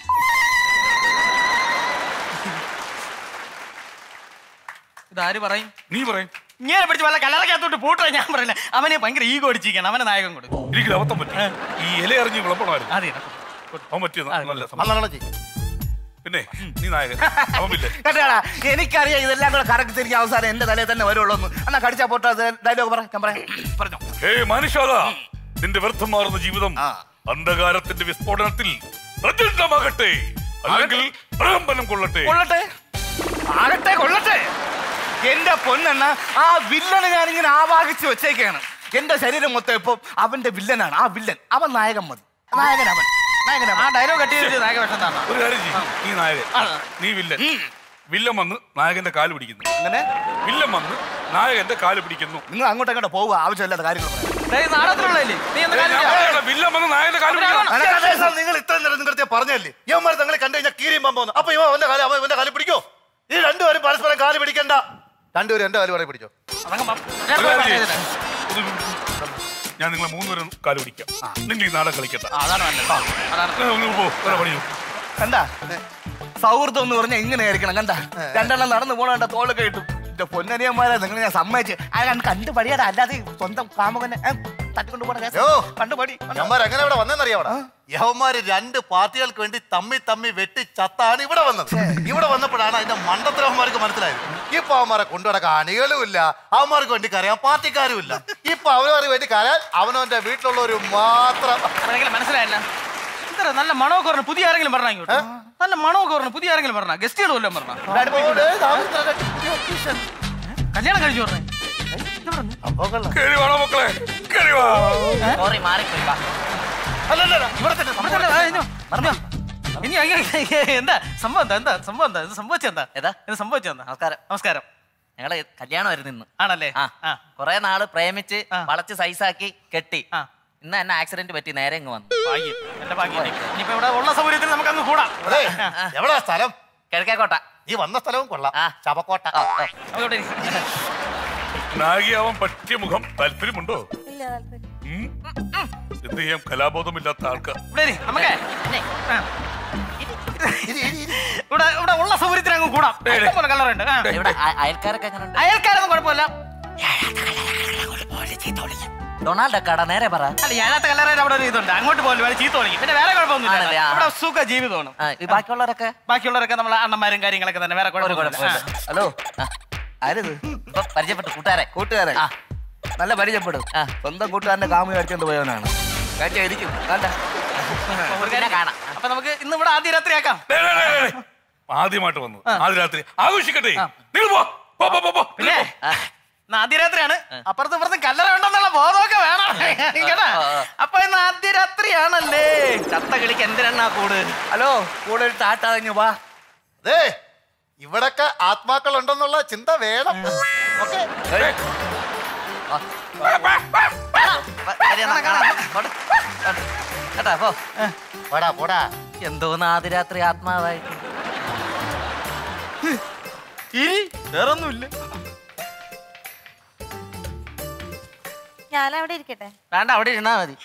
Speaker 12: ഇതാര് പറയും
Speaker 19: നീ പറയും
Speaker 12: ഇങ്ങനെ പിടിച്ച് വല്ല കലറക്കകത്തോട്ട് പൂട്ടേ ഞാൻ പറയില്ല അവനെ ഭയങ്കര ഈഗോ അടിച്ചിരിക്കണം അവനെ നായകൻ കൊടുക്കും
Speaker 19: എനിക്ക് അബദ്ധം പറ്റി ഈ ഇല അറിഞ്ഞ് വിളമ്പണമായിരുന്നു
Speaker 12: അതെ
Speaker 19: അവൻ പറ്റിയത് നല്ല സംഭവം. പിന്നെ നീ നായകൻ അവൻ വില്ലൻ
Speaker 13: കേട്ടാ എനിക്കറിയാം ഇതെല്ലാം കൂടെ കറക്റ്റ് തിരിഞ്ഞ് അവസാനം എന്റെ തലയിൽ തന്നെ വരുള്ളൂ എന്ന് എന്നാ കടിച്ചാ പോട്ടാ ഡയലോഗ് പറ ഞാൻ പറയാം പറഞ്ഞോ
Speaker 19: ഹേ മാനുഷാദ നിന്റെ വ്യർത്ഥമാർന്ന ജീവിതം അന്ധകാരത്തിന്റെ വിസ്ഫോടനത്തിൽ പ്രചണ്ഡമാകട്ടെ അല്ലെങ്കിൽ പ്രകമ്പനം കൊള്ളട്ടെ
Speaker 13: കൊള്ളട്ടെ ആകട്ടെ കൊള്ളട്ടെ എന്റെ പൊന്നെണ്ണ ആ വില്ലനെ ഞാനിങ്ങനെ ആവാഹിച്ച് വെച്ചേക്കാണ് എന്റെ ശരീരം മൊത്തം ഇപ്പൊ അവന്റെ വില്ലനാണ് ആ വില്ലൻ അവൻ നായകൻ മതി നായകൻ അവൻ നായകൻ
Speaker 12: ആ ഡയലോഗ് കട്ടി നായക വേഷം തന്നെ
Speaker 19: ഒരു കാര്യം ചെയ്യ്. നീ നായകൻ നീ വില്ലൻ വില്ലൻ വന്ന് നായകന്റെ കാല് പിടിക്കുന്നു
Speaker 13: അങ്ങനെ
Speaker 19: വില്ലൻ വന്ന് നായകന്റെ കാല് പിടിക്കുന്നു
Speaker 13: നിങ്ങൾ അങ്ങോട്ട് അങ്ങോട്ട് പോവുക ആവശ്യമില്ലാത്ത കാര്യങ്ങൾ
Speaker 12: നാടകത്തിലുള്ളതല്ലേ നീ എന്താ കാര്യം
Speaker 19: ഞാൻ പറയട്ടെ, വില്ലൻ വന്ന് നായകന്റെ കാല് പിടിക്കുന്നു
Speaker 14: നിങ്ങൾ ഇത്രയും നേരം നിങ്ങളുടെ പറഞ്ഞല്ലേ ഇവന്മാർ തങ്ങളെ കണ്ടു കഴിഞ്ഞാൽ കീരിയും പോകുന്നു അപ്പൊ ഇവ അവന്റെ കാലം അവൻ ഇവന്റെ കാലം പിടിക്കോ ഈ രണ്ടുപേരും പരസ്പരം കാല് പിടിക്കണ്ട രണ്ടുപേരും എന്റെ കാല് പറയും പിടിച്ചോ
Speaker 19: ഒരു കാര്യം ചെയ്യ്. ഒരു- ഞാൻ നിങ്ങളെ മൂന്നുപേരും കാല് പിടിക്കാം നിങ്ങൾ ഈ നാടകം കളിക്കട്ടെ
Speaker 12: അതാണ് നല്ലത്
Speaker 19: ഏ, ഒന്ന് പോ വേറെ പണിയോ
Speaker 13: കണ്ടാ സൗഹൃദം എന്ന് പറഞ്ഞാൽ ഇങ്ങനെ ആയിരിക്കണം കണ്ടാ രണ്ടെണ്ണം നടന്നു പോണ കണ്ട തോളൊക്കെ ഇട്ടു എന്റെ പൊന്നനിയന്മാരെ നിങ്ങൾ ഞാൻ സമ്മതിച്ച് ആ കണ്ട് കണ്ടു പടിയാടാ അല്ലാതെ സ്വന്തം കാമുകനെ ഏ, തട്ടിക്കൊണ്ട് പോണ കേസ്.
Speaker 14: യോ
Speaker 13: കണ്ടു പടി
Speaker 14: യവന്മാർ എങ്ങനെ ഇവിടെ വന്നെന്നറിയാവടാ യവന്മാര് രണ്ട് പാർട്ടികൾക്ക് വേണ്ടി തമ്മി തമ്മി വെട്ടി ചത്താണ് ഇവിടെ വന്നത് ഇവിടെ വന്നപ്പോഴാണ് അതിന്റെ മണ്ടത്തരവന്മാർക്ക് മനസ്സിലായത് ഇപ്പൊ അവന്മാരെ കൊണ്ടുനടക്കാൻ അണികളും ഇല്ല അവന്മാർക്ക് വേണ്ടി കരയാൻ പാർട്ടിക്കാരും ഇല്ല ഇപ്പൊ അവനവർക്ക് വേണ്ടി കരയാൻ അവനവന്റെ വീട്ടിലുള്ളവര് മാത്രം
Speaker 12: അതെങ്കിലും മനസ്സിലായില്ല എന്താ നല്ല മണമൊക്കെ പറഞ്ഞു പുതിയ ആരെങ്കിലും പറഞ്ഞ ഇങ്ങോട്ട് നല്ല മണമൊക്കെ പറഞ്ഞു പുതിയ ആരെങ്കിലും പറഞ്ഞ ഗസ്റ്റുകൾ വല്ലതും പറഞ്ഞ കല്യാണം കഴിച്ചു പറഞ്ഞേ
Speaker 19: കേറി വേണോ മക്കളെ കേറി വാ
Speaker 12: സോറി മാറിപ്പോയി വാ
Speaker 13: അല്ലല്ല ഇവിടെ തന്നെ
Speaker 12: ഇവിടെ തന്നെ, ആ, ഇഞ്ഞോ, പറഞ്ഞോ. ഇനി അങ്ങനെ എന്താ സംഭവം എന്താ എന്താ സംഭവം എന്താ ഇത് സംഭവിച്ചെന്താ ഏതാ ഇത് സംഭവിച്ചെന്താ നമസ്കാരം നമസ്കാരം
Speaker 20: ഞങ്ങള് കല്യാണമായിരുന്നു ഇന്ന്
Speaker 12: ആണല്ലേ
Speaker 20: ആ കൊറേ നാള് പ്രേമിച്ച് വളച്ച് സൈസാക്കി കെട്ടി ഇന്ന് എന്നെ ആക്സിഡന്റ് പറ്റി നേരെ ഇങ്ങ് വന്നു
Speaker 12: ഭാഗ്യം എന്റെ ഭാഗ്യം ഇനിയിപ്പോ ഇവിടെ ഉള്ള സൗകര്യത്തിൽ നമുക്ക് അങ്ങ് കൂടാം
Speaker 14: എവിടാ സ്ഥലം
Speaker 20: കിഴക്കേക്കോട്ട
Speaker 14: നീ വന്ന സ്ഥലവും കൊള്ളാം ചവക്കോട്ട
Speaker 12: അവിടെ ഇരിക്ക്.
Speaker 19: നായികയാവാൻ പറ്റിയ മുഖം താല്പര്യമുണ്ടോ ഉം? എന്ത് ചെയ്യാം കലാബോധമില്ലാത്ത ആൾക്കാർ
Speaker 12: ഇവിടെ ഇരി, നമുക്കേ ആ. ഇവിടെ ഇവിടെ ഉള്ള സൗകര്യത്തിൽ അങ്ങ് കൂടാം ഇഷ്ടംപോലെ കളറുണ്ട് ആ.
Speaker 20: ഇവിടെ അയ- അയൽക്കാരൊക്കെ എങ്ങനെ
Speaker 12: അയൽക്കാരൊന്നും കുഴപ്പമില്ല
Speaker 20: ഡൊണാൾഡ് കട നേരെ പറ
Speaker 12: അല്ല ഏഴാത്ത കല്ലറയിൽ അവിടെ ഒരു ഇതുണ്ട് അങ്ങോട്ട് പോലും വേറെ ചീത്ത വിളിക്കും പിന്നെ വേറെ കുഴപ്പമൊന്നുമില്ല
Speaker 20: ആണല്ലേ, ആ.
Speaker 12: ഇവിടെ സുഖ ജീവിതമാണ്
Speaker 20: ആ, ഈ ബാക്കിയുള്ളവരൊക്കെ
Speaker 12: ബാക്കിയുള്ളവരൊക്കെ നമ്മളെ അണ്ണന്മാരും കാര്യങ്ങളൊക്കെ തന്നെ വേറെ
Speaker 20: ഒരു
Speaker 12: കുഴപ്പമൊന്നുമില്ല
Speaker 20: കുഴപ്പമില്ല ഹലോ ആരിത് ഇപ്പൊ പരിചയപ്പെട്ടു കൂട്ടുകാരെ
Speaker 13: കൂട്ടുകാരെ നല്ല പരിചയപ്പെടും സ്വന്തം കൂട്ടുകാരന്റെ കാമുക അടിച്ചോണ്ട് പോയവനാണ് കഴിച്ചായിരിക്കും കണ്ട
Speaker 12: ആ. ഒരു കാര്യം കാണാം അപ്പൊ നമുക്ക് ഇന്ന് ഇവിടെ ആദ്യ രാത്രി ആക്കാം
Speaker 19: ആദ്യമായിട്ട് വന്നു ആദ്യ രാത്രി ആഘോഷിക്കട്ടെ നിങ്ങൾ പോ പോ, പോ, പോ, പോ.
Speaker 12: പിന്നെ ഇന്ന് ആദ്യ രാത്രിയാണ് അപ്പുറത്തും ഇപ്പുറത്തും കല്ലറ ഉണ്ടെന്നുള്ള ബോധമൊക്കെ വേണം കേട്ടാ അപ്പൊ ഇന്ന് ആദ്യ രാത്രിയാണല്ലേ ചത്ത കിളിക്ക് എന്തിനാ കൂട്
Speaker 13: ഹലോ കൂടെ ഒരു ടാറ്റാ വാ
Speaker 14: അതെ ഇവിടൊക്കെ ആത്മാക്കൾ ഉണ്ടെന്നുള്ള ചിന്ത വേണം ഓക്കെ
Speaker 20: കേട്ടാ പോ
Speaker 14: പോടാ പോടാ
Speaker 20: എന്തോന്ന് ആദ്യ രാത്രി ആത്മാവായിട്ട്
Speaker 12: ഇരി വേറൊന്നുമില്ല
Speaker 1: ഞാൻ അവിടെ ഇരിക്കട്ടെ
Speaker 20: വേണ്ട അവിടെ ഇരുന്നാ മതി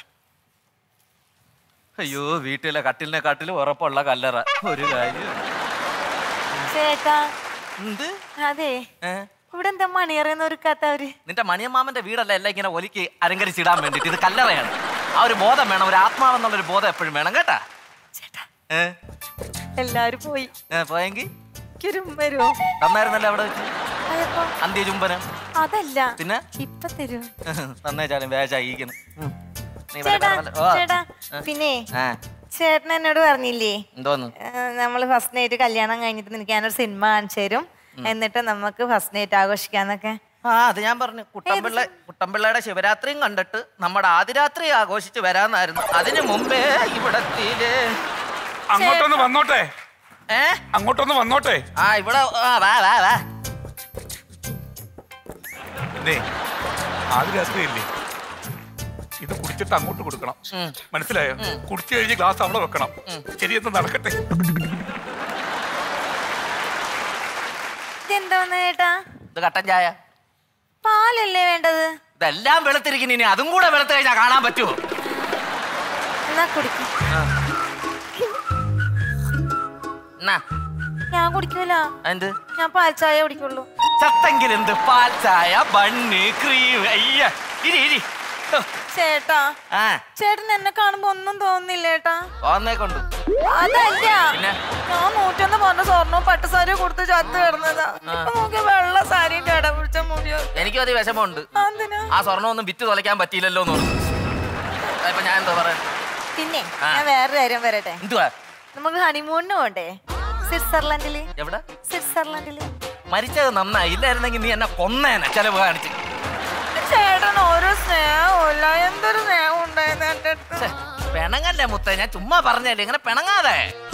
Speaker 12: അയ്യോ വീട്ടിലെ കട്ടിലിനെ കാട്ടിൽ ഉറപ്പുള്ള കല്ലറ ഒരു കാര്യം
Speaker 1: ചേട്ടാ
Speaker 20: എന്ത്
Speaker 1: അതെ ഇവിടെ എന്താ മണിയറയെന്ന് ഒരുക്കാത്തവര്
Speaker 20: നിന്റെ മണിയമ്മാമന്റെ വീടല്ല എല്ലാം ഇങ്ങനെ ഒലിക്ക് അലങ്കരിച്ചിടാൻ വേണ്ടിട്ട് ഇത് കല്ലറയാണ് ആ ഒരു ബോധം വേണം ഒരു ആത്മാവെന്നുള്ളൊരു ബോധം എപ്പോഴും വേണം കേട്ടാ ഏ?
Speaker 1: എല്ലാരും പോയി
Speaker 20: ഏ, പോയെങ്കി
Speaker 1: എനിക്കൊരു വരുമോ
Speaker 20: തന്നായിരുന്നല്ലോ അവിടെ വെച്ച്
Speaker 1: അതെപ്പോ
Speaker 20: അന്ത്യ ചുംബനം
Speaker 1: അതല്ല
Speaker 20: പിന്നെ
Speaker 1: ഇപ്പൊ തരൂ
Speaker 20: തന്നേച്ചാലും വേച്ചായിക്കുന്നു നീ വല്ല-
Speaker 1: ചേട്ടാ
Speaker 20: വല്ല- ഓ.
Speaker 1: ചേട്ടാ
Speaker 20: ആ.
Speaker 1: പിന്നെ
Speaker 20: ആ,
Speaker 1: ചേട്ടൻ എന്നോട് പറഞ്ഞില്ലേ
Speaker 20: എന്തോന്ന്
Speaker 1: നമ്മൾ ഫസ്റ്റ് നൈറ്റ് കല്യാണം കഴിഞ്ഞിട്ട് നിനക്ക് ഞാനൊരു സിനിമ കാണിച്ചു തരും എന്നിട്ട് നമുക്ക് ഫസ്റ്റ് നൈറ്റ് ആഘോഷിക്കാന്നൊക്കെ
Speaker 20: ആ അത് ഞാൻ പറഞ്ഞു കുട്ടമ്പിള്ള കുട്ടമ്പിള്ളയുടെ ശിവരാത്രിയും കണ്ടിട്ട് നമ്മുടെ ആദിരാത്രി ആഘോഷിച്ച് വരാന്നായിരുന്നു അതിനു മുമ്പേ ഇവിടത്തില്
Speaker 19: അങ്ങോട്ടൊന്ന് വന്നോട്ടെ
Speaker 20: ഏ
Speaker 19: അങ്ങോട്ടൊന്ന് വന്നോട്ടെ
Speaker 20: ആ ഇവിടെ ആ, വാ വാ വാ
Speaker 19: പിന്നെ ആദ്യ രാത്രിയല്ലേ ഇത് കുടിച്ചിട്ട് അങ്ങോട്ട് കൊടുക്കണം മനസ്സിലായോ കുടിച്ചു കഴിഞ്ഞ് ഗ്ലാസ് അവിടെ വെക്കണം ശരിയെന്ന് നടക്കട്ടെ
Speaker 1: ഇതെന്തോന്ന് ചേട്ടാ
Speaker 20: ഇത് കട്ടൻ ചായ
Speaker 1: പാലല്ലേ വേണ്ടത്
Speaker 20: ഇതെല്ലാം വെളുത്തിരിക്കുന്നു ഇനി അതും കൂടെ വെളുത്ത് കഴിഞ്ഞാൽ കാണാൻ പറ്റുമോ
Speaker 1: എന്നാ കുടിക്കും
Speaker 20: എന്നാ
Speaker 1: ഞാൻ കുടിക്കൂല
Speaker 20: എന്ത്
Speaker 1: ഞാൻ പാൽ ചായ കുടിക്കുള്ളൂ
Speaker 20: ചത്തെങ്കിൽ എന്ത് പാൽ ചായ ബണ്ണ് ക്രീം അയ്യ ഇരി ഇരി ഹോ,
Speaker 1: ചേട്ടാ
Speaker 20: ആ
Speaker 1: ചേട്ടൻ എന്നെ കാണുമ്പോ ഒന്നും തോന്നുന്നില്ല ചേട്ടാ
Speaker 20: ഓന്നേ കൊണ്ട്
Speaker 1: അതല്ല
Speaker 20: പിന്നെ?
Speaker 1: ഞാൻ നൂറ്റൊന്ന് പറഞ്ഞ സ്വർണ്ണവും പട്ടുസാരി കൊടുത്ത് ചത്ത് കിടന്നതാ ഇപ്പൊ നോക്കിയ വെള്ള സാരിയും കട പിടിച്ച മുടിയോ
Speaker 20: എനിക്കും അത് വിഷമമുണ്ട്
Speaker 1: എന്തിനാ
Speaker 20: ആ സ്വർണ്ണമൊന്നും വിറ്റ് തുലയ്ക്കാൻ പറ്റിയില്ലല്ലോ എന്ന് പറഞ്ഞു ഇപ്പൊ ഞാൻ എന്താ പറയാ
Speaker 1: പിന്നെ
Speaker 20: ആ.
Speaker 1: ഞാൻ വേറൊരു കാര്യം വരട്ടെ
Speaker 20: എന്തുവാ
Speaker 1: നമുക്ക് ഹണിമൂണിന് പോണ്ടേ സ്വിറ്റ്സർലൻഡില്
Speaker 20: എവിടെ
Speaker 1: സ്വിറ്റ്സർലൻഡില്
Speaker 20: മരിച്ചത് നന്നായി ഇല്ലായിരുന്നെങ്കിൽ നീ എന്നെ കൊന്നേനെ ചെലവ് കാണിച്ച്
Speaker 1: ചേട്ടൻ ഓരോ സ്നേഹമില്ല എന്തൊരു സ്നേഹം ഉണ്ടായിരുന്നു എന്റെ അടുത്ത്
Speaker 20: പിണങ്ങല്ലേ മുത്ത ഞാൻ ചുമ്മാ പറഞ്ഞല്ലേ ഇങ്ങനെ പിണങ്ങാതെ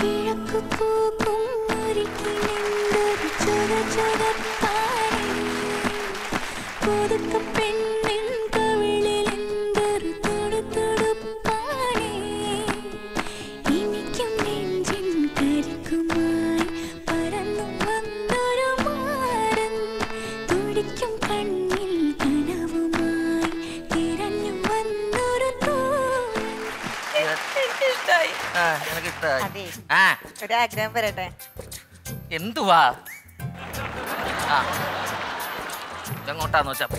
Speaker 1: എനിക്കിഷ്ടായി
Speaker 20: ആ എനിക്ക് ഇഷ്ടമായി
Speaker 1: അതെ
Speaker 20: ആ
Speaker 1: ഒരു ആഗ്രഹം വരട്ടെ
Speaker 20: എന്തുവാ ആ ഇതെങ്ങോട്ടാന്ന് വെച്ചാ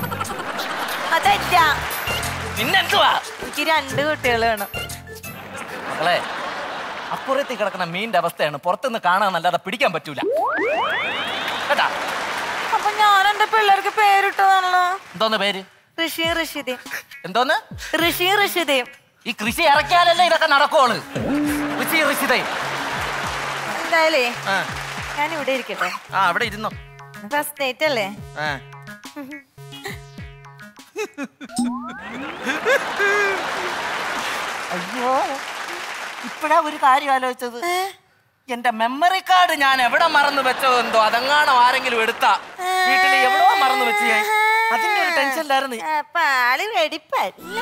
Speaker 1: അതല്ല
Speaker 20: നിന്നെന്തുവാ
Speaker 1: എനിക്ക് രണ്ട് കുട്ടികൾ വേണം
Speaker 20: മക്കളെ അപ്പുറത്ത് കിടക്കുന്ന മീനിന്റെ അവസ്ഥയാണ് പുറത്തുനിന്ന് കാണാന്നല്ലാതെ പിടിക്കാൻ പറ്റൂല കേട്ടാ
Speaker 1: അപ്പൊ ഞാൻ എന്റെ പിള്ളേർക്ക് പേരിട്ടതാണല്ലോ
Speaker 20: എന്തോന്ന് പേര്
Speaker 1: ഋഷിയും ഋഷിതയും
Speaker 20: എന്തോന്ന്
Speaker 1: ഋഷിയും ഋഷിതയും
Speaker 20: ഈ കൃഷി ഇറക്കിയാലല്ലേ ഇതൊക്കെ നടക്കുള്ളൂ ഋഷി ഋഷിതേ
Speaker 1: എന്തായാലേ
Speaker 20: ആ
Speaker 1: ഞാൻ ഇവിടെ ഇരിക്കട്ടെ
Speaker 20: ആ അവിടെ ഇരുന്നോ
Speaker 1: ഫസ്റ്റ് ഡേറ്റ് അല്ലേ
Speaker 20: ആ അയ്യോ ഇപ്പഴാ ഒരു കാര്യം ആലോചിച്ചത് എന്റെ മെമ്മറി കാർഡ് ഞാൻ എവിടെ മറന്നു വെച്ചോ എന്തോ അതെങ്ങാണോ ആരെങ്കിലും എടുത്താ വീട്ടിൽ എവിടോ മറന്നു വെച്ച് ഞാൻ അതിന്റെ ഒരു ടെൻഷനിലായിരുന്നു
Speaker 1: അപ്പൊ ആള് വെടിപ്പല്ല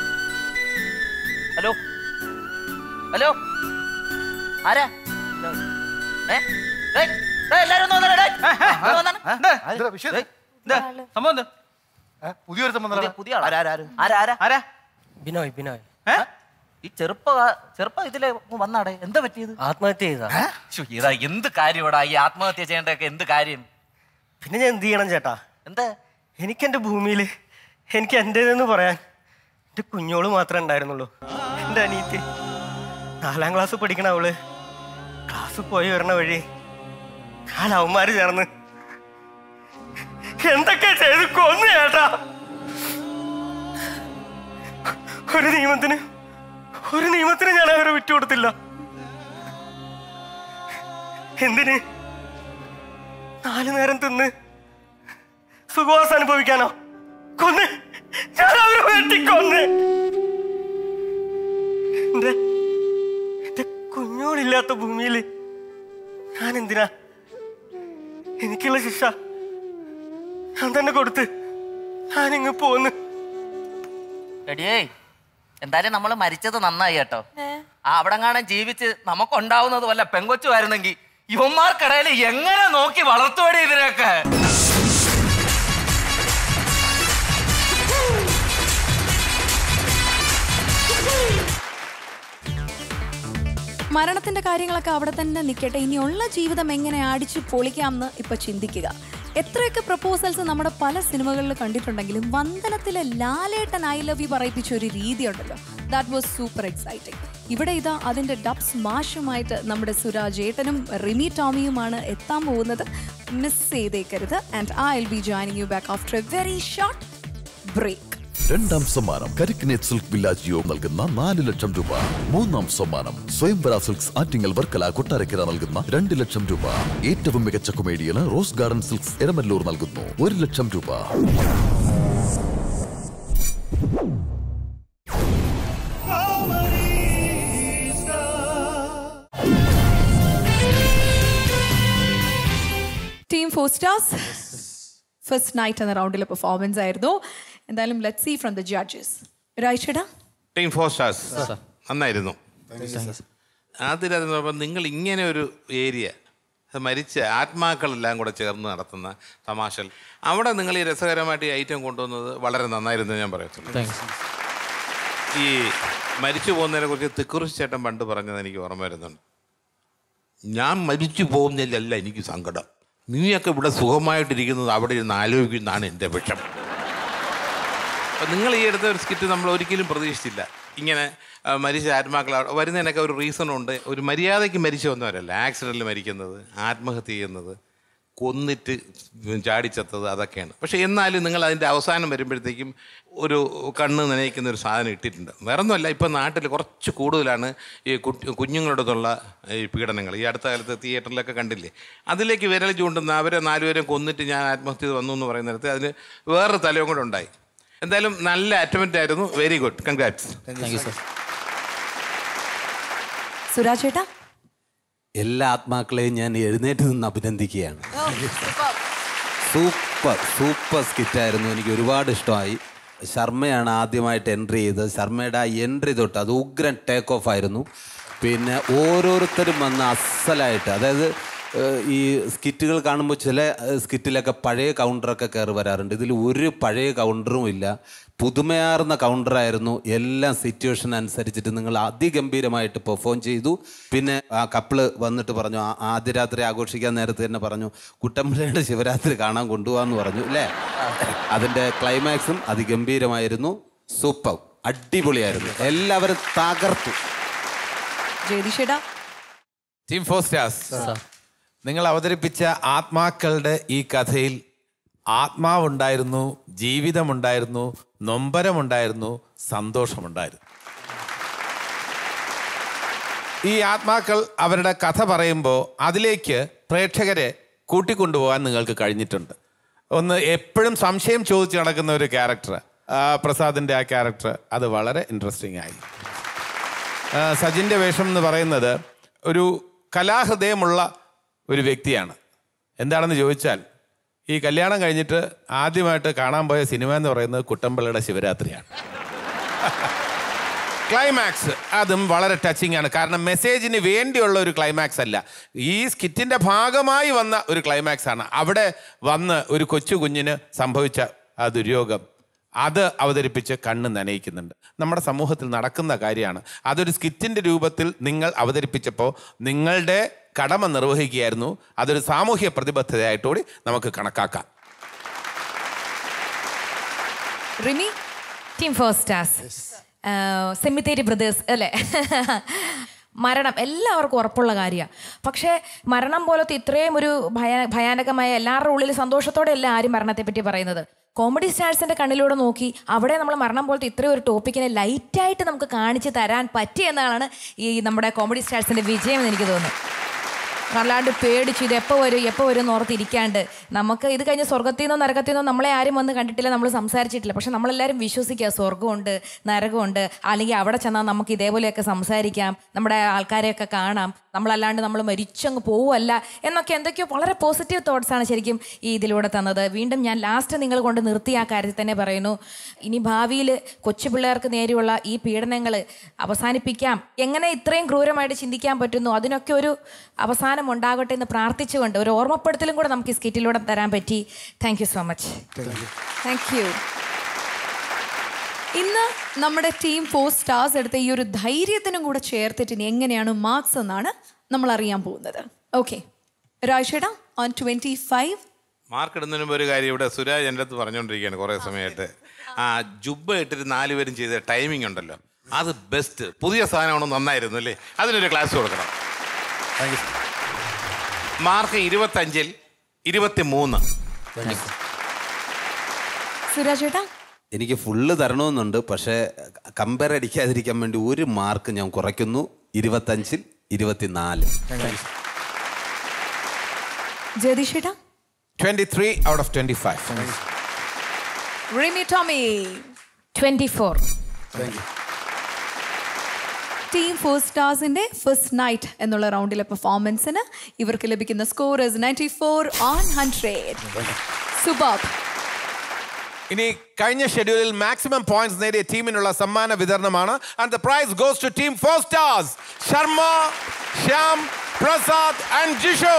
Speaker 20: ഹലോ ഹലോ ആരാ ഏ? ഏയ്, ഏയ്, എല്ലാരും ഒന്ന് വന്നേ, ഡേയ്. ഒന്ന് വന്നാണ്.
Speaker 12: സംഭവം എന്താ
Speaker 14: പുതിയൊരു
Speaker 20: പുതിയ- പുതിയ ആളാ. ആരാ ആരാ
Speaker 12: ആരാ
Speaker 21: ബിനോയ് ബിനോയ്
Speaker 20: ഈ ചെറുപ്പ ചെറുപ്പം ഇതിലെ വന്നാടെ എന്താ പറ്റിയത്
Speaker 21: ആത്മഹത്യ ചെയ്താ
Speaker 20: ശ്ശോ, ഇതാ എന്ത് കാര്യമാടാ ഈ ആത്മഹത്യ ചെയ്യേണ്ടതൊക്കെ എന്ത് കാര്യം
Speaker 21: പിന്നെ ഞാൻ എന്ത് ചെയ്യണം ചേട്ടാ
Speaker 20: എന്താ
Speaker 21: എനിക്ക് എൻ്റെ ഭൂമിയിൽ എനിക്ക് എൻ്റേതെന്ന് പറയാൻ എൻ്റെ കുഞ്ഞോള് മാത്രമേ ഉണ്ടായിരുന്നുള്ളൂ എൻ്റെ അനിയത്തി നാലാം ക്ലാസ് പഠിക്കണ അവള് ക്ലാസ് പോയി വരണ വഴി നാലവന്മാര് ചേർന്ന് എന്തൊക്കെ ചെയ്ത് കൊന്നു ചേട്ടാ ഒരു നിയമത്തിന് ഒരു നിയമത്തിന് ഞാൻ അവരെ വിട്ടുകൊടുത്തില്ല എന്തിന് നാലു നേരം തിന്ന് സുഖവാസം അനുഭവിക്കാനോ കൊന്ന് ഞാൻ അവരെ വെട്ടിക്കൊന്ന് എന്റെ എന്റെ കുഞ്ഞോളില്ലാത്ത ഭൂമിയിൽ ഞാൻ എന്തിനാ എനിക്കുള്ള ശിക്ഷ ഞാൻ തന്നെ കൊടുത്ത് ഞാനിങ്ങ് പോന്ന്
Speaker 20: എടിയേ എന്തായാലും നമ്മൾ മരിച്ചത് നന്നായി കേട്ടോ ആ അവിടെ കാണാൻ ജീവിച്ച് നമുക്കുണ്ടാവുന്നത് വല്ല പെങ്കൊച്ചുമായിരുന്നെങ്കിൽ ഇവന്മാർക്കിടയിൽ എങ്ങനെ നോക്കി വളർത്തുവടി ഇതിനൊക്കെ
Speaker 2: മരണത്തിന്റെ കാര്യങ്ങളൊക്കെ അവിടെ തന്നെ നിൽക്കട്ടെ ഇനിയുള്ള ജീവിതം എങ്ങനെ അടിച്ചു പൊളിക്കാമെന്ന് ഇപ്പൊ ചിന്തിക്കുക എത്രയൊക്കെ പ്രപ്പോസൽസ് നമ്മുടെ പല സിനിമകളിൽ കണ്ടിട്ടുണ്ടെങ്കിലും വന്ദനത്തിലെ ലാലേട്ടൻ ഐ ലവ് യു പറയിപ്പിച്ച ഒരു രീതി ഉണ്ടല്ലോ ദാറ്റ് വാസ് സൂപ്പർ എക്സൈറ്റിംഗ് ഇവിടെ ഇതാ അതിന്റെ ഡബ്സ് മാഷുമായിട്ട് നമ്മുടെ സുരാജ് ഏട്ടനും റിമി ടോമിയുമാണ് എത്താൻ പോകുന്നത് മിസ് ചെയ്തേക്കരുത് and I will be joining you back after a very short break
Speaker 17: രണ്ടാം സമ്മാനം കരിക്കിനേറ്റ് സിൽക്ക് വില്ലാജിയോ നൽകുന്ന നാല് ലക്ഷം രൂപ മൂന്നാം സമ്മാനം സ്വയംവര സിൽക്സ് ആറ്റിങ്ങൽ വർക്കല കൊട്ടാരക്കര നൽകുന്ന രണ്ട് ലക്ഷം രൂപ ഏറ്റവും മികച്ച കൊമേഡിയന് റോസ് ഗാർഡൻ സിൽക്സ് എരമല്ലൂർ നൽകുന്നു ഒരു ലക്ഷം രൂപ
Speaker 2: ഫോർ സ്റ്റാർസ് ഫസ്റ്റ് നൈറ്റ് എന്ന റൗണ്ടിലെ പെർഫോമൻസ് ആയിരുന്നു എന്തായാലും let see from the judges രായ്ചേട്ടാ
Speaker 9: ടീം ഫോർ സ്റ്റാർസ് നന്നായിരുന്നു അതിലപ്പം നിങ്ങൾ ഇങ്ങനെ ഒരു ഏരിയ മരിച്ച ആത്മാക്കളെല്ലാം കൂടെ ചേർന്ന് നടത്തുന്ന തമാശൽ അവിടെ നിങ്ങൾ ഈ രസകരമായിട്ട് ഈ ഐറ്റം കൊണ്ടുവന്നത് വളരെ നന്നായിരുന്നു ഞാൻ പറയത്തുള്ളൂ ഈ മരിച്ചു പോകുന്നതിനെ കുറിച്ച് തിക്കുറിശ് ചേട്ടൻ പണ്ട് പറഞ്ഞത് എനിക്ക് ഓർമ്മ വരുന്നുണ്ട് ഞാൻ മരിച്ചു പോകുന്നതിലല്ല എനിക്ക് സങ്കടം നീയൊക്കെ ഇവിടെ സുഖമായിട്ടിരിക്കുന്നത് അവിടെ ഇരുന്ന് ആലോചിക്കുന്നതാണ് എൻ്റെ വിഷം അപ്പം നിങ്ങൾ ഈ എടുത്ത ഒരു സ്കിറ്റ് നമ്മൾ ഒരിക്കലും പ്രതീക്ഷിച്ചില്ല ഇങ്ങനെ ആ, മരിച്ച ആത്മാക്കൾ അവിടെ വരുന്നതിനൊക്കെ ഒരു റീസൺ ഉണ്ട് ഒരു മര്യാദയ്ക്ക് മരിച്ചു വന്നവരല്ല ആക്സിഡൻറ്റിൽ മരിക്കുന്നത് ആത്മഹത്യ ചെയ്യുന്നത് കൊന്നിട്ട് ചാടിച്ചത്തത് അതൊക്കെയാണ് പക്ഷേ എന്നാലും നിങ്ങൾ അതിൻ്റെ അവസാനം വരുമ്പോഴത്തേക്കും ഒരു കണ്ണ് നനയിക്കുന്ന ഒരു സാധനം ഇട്ടിട്ടുണ്ട് വേറെ ഒന്നുമല്ല ഇപ്പം നാട്ടിൽ കുറച്ച് കൂടുതലാണ് ഈ കുട്ടി കുഞ്ഞുങ്ങളോടത്തുള്ള ഈ പീഡനങ്ങൾ ഈ അടുത്ത കാലത്ത് തിയേറ്ററിലൊക്കെ കണ്ടില്ലേ അതിലേക്ക് വിരൽ ചൂണ്ടുന്ന അവരെ നാലുപേരെ കൊന്നിട്ട് ഞാൻ ആത്മഹത്യ ചെയ്ത് വന്നു എന്ന് പറയുന്നിടത്ത് അതിന് വേറൊരു തലവും കൂടെ ഉണ്ടായി എന്തായാലും നല്ല അറ്റംപ്റ്റ് ആയിരുന്നു very good congrats
Speaker 6: thank you sir
Speaker 2: Suraj ചേട്ടാ
Speaker 6: എല്ലാ ആത്മാക്കളെയും ഞാൻ എഴുന്നേറ്റ് നിന്ന് അഭിനന്ദിക്കുകയാണ് സൂപ്പർ സൂപ്പർ സ്കിറ്റായിരുന്നു എനിക്ക് ഒരുപാട് ഇഷ്ടമായി ശർമ്മയാണ് ആദ്യമായിട്ട് എൻട്രി ചെയ്തത് ശർമ്മയുടെ ആ എൻട്രി തൊട്ട് അത് ഉഗ്രൻ ടേക്ക് ഓഫ് ആയിരുന്നു പിന്നെ ഓരോരുത്തരും വന്ന് അസലായിട്ട് അതായത് ഏഹ്, ഈ സ്കിറ്റുകൾ കാണുമ്പോൾ ചില ഏഹ്, സ്കിറ്റിലൊക്കെ പഴയ കൗണ്ടറൊക്കെ കയറി വരാറുണ്ട് ഇതിൽ ഒരു പഴയ കൗണ്ടറും ഇല്ല പുതുമയാർന്ന കൗണ്ടറായിരുന്നു എല്ലാം സിറ്റുവേഷൻ അനുസരിച്ചിട്ട് നിങ്ങൾ അതിഗംഭീരമായിട്ട് പെർഫോം ചെയ്തു പിന്നെ ആ കപ്പിള് വന്നിട്ട് പറഞ്ഞു ആ- ആദ്യ രാത്രി ആഘോഷിക്കാൻ നേരത്തെ തന്നെ പറഞ്ഞു കുട്ടമ്പളയുടെ ശിവരാത്രി കാണാൻ കൊണ്ടുപോകാന്ന് പറഞ്ഞു അല്ലേ അതിൻ്റെ ക്ലൈമാക്സും അതിഗംഭീരമായിരുന്നു സൂപ്പർ അടിപൊളിയായിരുന്നു എല്ലാവരും തകർത്തു
Speaker 2: ജയതിഷേട്ടാ
Speaker 3: ടീം ഫോർ സ്റ്റാർസ് നിങ്ങൾ അവതരിപ്പിച്ച ആത്മാക്കളുടെ ഈ കഥയിൽ ആത്മാവുണ്ടായിരുന്നു ജീവിതമുണ്ടായിരുന്നു നൊമ്പരമുണ്ടായിരുന്നു സന്തോഷമുണ്ടായിരുന്നു ഈ ആത്മാക്കൾ അവരുടെ കഥ പറയുമ്പോൾ അതിലേക്ക് പ്രേക്ഷകരെ കൂട്ടിക്കൊണ്ടുപോകാൻ നിങ്ങൾക്ക് കഴിഞ്ഞിട്ടുണ്ട് ഒന്ന് എപ്പോഴും സംശയം ചോദിച്ച് നടക്കുന്ന ഒരു ക്യാരക്ടർ പ്രസാദിൻ്റെ ആ ക്യാരക്ടർ അത് വളരെ ഇൻട്രസ്റ്റിംഗ് ആയി ആ, സജിൻ്റെ വേഷം എന്ന് പറയുന്നത് ഒരു കലാഹൃദയമുള്ള ഒരു വ്യക്തിയാണ് എന്താണെന്ന് ചോദിച്ചാൽ ഈ കല്യാണം കഴിഞ്ഞിട്ട് ആദ്യമായിട്ട് കാണാൻ പോയ സിനിമ എന്ന് പറയുന്നത് കുട്ടമ്പിള്ളയുടെ ശിവരാത്രിയാണ് ക്ലൈമാക്സ് അതും വളരെ ടച്ചിങ് ആണ് കാരണം മെസ്സേജിന് വേണ്ടിയുള്ള ഒരു ക്ലൈമാക്സ് അല്ല ഈ സ്കിറ്റിന്റെ ഭാഗമായി വന്ന ഒരു ക്ലൈമാക്സ് ആണ് അവിടെ വന്ന് ഒരു കൊച്ചു കുഞ്ഞിന് സംഭവിച്ച ആ ദുര്യോഗം അത് അവതരിപ്പിച്ച് കണ്ണ് നനയിക്കുന്നുണ്ട് നമ്മുടെ സമൂഹത്തിൽ നടക്കുന്ന കാര്യമാണ് അതൊരു സ്കിറ്റിന്റെ രൂപത്തിൽ നിങ്ങൾ അവതരിപ്പിച്ചപ്പോൾ നിങ്ങളുടെ കടമ നിർവഹിക്കുകയായിരുന്നു അതൊരു സാമൂഹ്യ പ്രതിബദ്ധതയായിട്ടൂടി നമുക്ക് കണക്കാക്കാം
Speaker 7: Rimi team four stars cemetery brothers അല്ലേ മരണം എല്ലാവർക്കും ഉറപ്പുള്ള കാര്യമാണ് പക്ഷേ മരണം പോലത്തെ ഇത്രയും ഒരു ഭയാ ഭയാനകമായ എല്ലാവരുടെ ഉള്ളിൽ സന്തോഷത്തോടെ അല്ല ആരും മരണത്തെ പറ്റി പറയുന്നത് കോമഡി സ്റ്റാർസിന്റെ കണ്ണിലൂടെ നോക്കി അവിടെ നമ്മൾ മരണം പോലത്തെ ഇത്രയും ഒരു ടോപ്പിക്കിനെ ലൈറ്റായിട്ട് നമുക്ക് കാണിച്ചു തരാൻ പറ്റി എന്നതാണ് ഈ നമ്മുടെ കോമഡി സ്റ്റാർസിന്റെ വിജയം എന്ന് എനിക്ക് തോന്നുന്നു അല്ലാണ്ട് പേടിച്ചു ഇത് എപ്പോൾ വരും എപ്പോൾ വരും എന്ന് ഓർത്തിരിക്കാണ്ട് നമുക്ക് ഇത് കഴിഞ്ഞ് സ്വർഗത്തിൽ നിന്നോ നരകത്തിൽ നിന്നോ നമ്മളെ ആരും വന്ന് കണ്ടിട്ടില്ല നമ്മൾ സംസാരിച്ചിട്ടില്ല പക്ഷെ നമ്മളെല്ലാവരും വിശ്വസിക്കുക സ്വർഗമുണ്ട് നരകമുണ്ട് അല്ലെങ്കിൽ അവിടെ ചെന്നാൽ നമുക്ക് ഇതേപോലെയൊക്കെ സംസാരിക്കാം നമ്മുടെ ആൾക്കാരെയൊക്കെ കാണാം നമ്മളല്ലാണ്ട് നമ്മൾ മരിച്ചങ്ങ് പോവുമല്ല എന്നൊക്കെ എന്തൊക്കെയോ വളരെ പോസിറ്റീവ് തോട്ട്സ് ആണ് ശരിക്കും ഈ ഇതിലൂടെ തന്നത് വീണ്ടും ഞാൻ ലാസ്റ്റ് നിങ്ങൾ കൊണ്ട് നിർത്തിയ ആ കാര്യത്തിൽ തന്നെ പറയുന്നു ഇനി ഭാവിയിൽ കൊച്ചു പിള്ളേർക്ക് നേരെയുള്ള ഈ പീഡനങ്ങൾ അവസാനിപ്പിക്കാം എങ്ങനെ ഇത്രയും ക്രൂരമായിട്ട് ചിന്തിക്കാൻ പറ്റുന്നു അതിനൊക്കെ ഒരു അവസാനം ഉണ്ടാകട്ടെ എന്ന് പ്രാർത്ഥിച്ചുകൊണ്ട് ഒരു ഓർമ്മപ്പെടുത്തലും കൂടെ നമുക്ക് ഈ സ്കിറ്റിലൂടെ തരാൻ പറ്റി thank you so much
Speaker 2: thank you ഇന്ന് നമ്മുടെ ടീം ഫോർ സ്റ്റാർസ് എടുത്ത ഈ ഒരു ധൈര്യത്തിനും കൂടെ ചേർത്തിട്ട് ഇനി എങ്ങനെയാണ് മാർക്സ് എന്നാണ് നമ്മൾ അറിയാൻ പോകുന്നത് ഓക്കെ രാജേട്ടാ ഓൺ ട്വന്റി ഫൈവ്
Speaker 9: മാർക്ക് ഇടുന്നതിന് മുമ്പ് ഒരു കാര്യം ഇവിടെ സുരാജ് എൻ്റെ അടുത്ത് പറഞ്ഞുകൊണ്ടിരിക്കുകയാണ് കുറേ സമയമായിട്ട് ആ ജുബ്ബ ഇട്ടിട്ട് നാലുപേരും ചെയ്ത ടൈമിംഗ് ഉണ്ടല്ലോ അത് ബെസ്റ്റ് പുതിയ സാധനമാണ് നന്നായിരുന്നു അല്ലേ അതിനൊരു ക്ലാസ് കൊടുക്കണം മാർക്ക് ഇരുപത്തഞ്ചിൽ ഇരുപത്തി മൂന്ന്
Speaker 2: സുരാജ് ചേട്ടാ
Speaker 6: എനിക്ക് ഫുള്ള് തരണമെന്നുണ്ട് പക്ഷേ കമ്പയർ അടിക്കാതിരിക്കാൻ വേണ്ടി ഒരു മാർക്ക് ഞാൻ കുറയ്ക്കുന്നു ഇരുപത്തഞ്ചിൽ ഇരുപത്തിനാല്
Speaker 2: ജഗദീഷ് ചേട്ടാ
Speaker 3: twenty three out of twenty five
Speaker 2: Rimi Tomy
Speaker 7: twenty four
Speaker 2: team four സ്റ്റാർസിന്റെ ഫസ്റ്റ് നൈറ്റ് എന്നുള്ള റൗണ്ടിലെ പെർഫോമൻസിന് ഇവർക്ക് ലഭിക്കുന്ന score is ninety four on hundred സുബാബ്
Speaker 3: ഇനി കഴിഞ്ഞ ഷെഡ്യൂളിൽ മാക്സിമം പോയിന്റ്സ് നേടിയ ടീമിനുള്ള സമ്മാന വിതരണമാണ് and the prize goes to team four stars Sharma Shyam Prasad and Jisho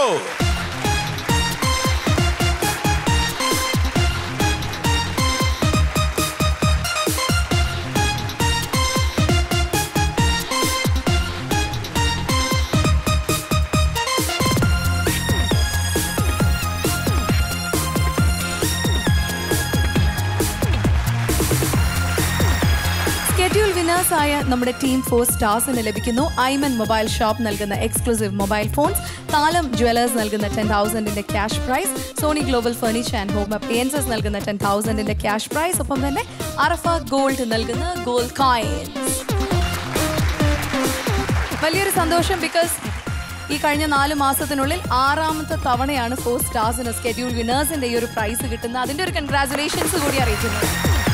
Speaker 2: schedule winners ആയ നമ്മുടെ ടീം ഫോർ സ്റ്റാർസിന് ലഭിക്കുന്നു ഐമൻ മൊബൈൽ ഷോപ്പ് നൽകുന്ന exclusive mobile phones Thalam Jewellers നൽകുന്ന ടെൻ തൗസൻഡിന്റെ cash prize Sony global furniture and home appliances നൽകുന്ന ടെൻ തൗസൻഡിന്റെ ക്യാഷ് പ്രൈസ് ഒപ്പം തന്നെ അറഫ ഗോൾഡ് നൽകുന്ന ഗോൾഡ് കോയിൻസ് വലിയൊരു സന്തോഷം ബിക്കോസ് ഈ കഴിഞ്ഞ നാല് മാസത്തിനുള്ളിൽ ആറാമത്തെ തവണയാണ് ഫോർ സ്റ്റാർസിന് സ്കെഡ്യൂൾ വിന്നേഴ്സിന്റെ ഈ ഒരു പ്രൈസ് കിട്ടുന്നത് അതിന്റെ ഒരു കൺഗ്രാചുലേഷൻസ് കൂടി അറിയിക്കുന്നു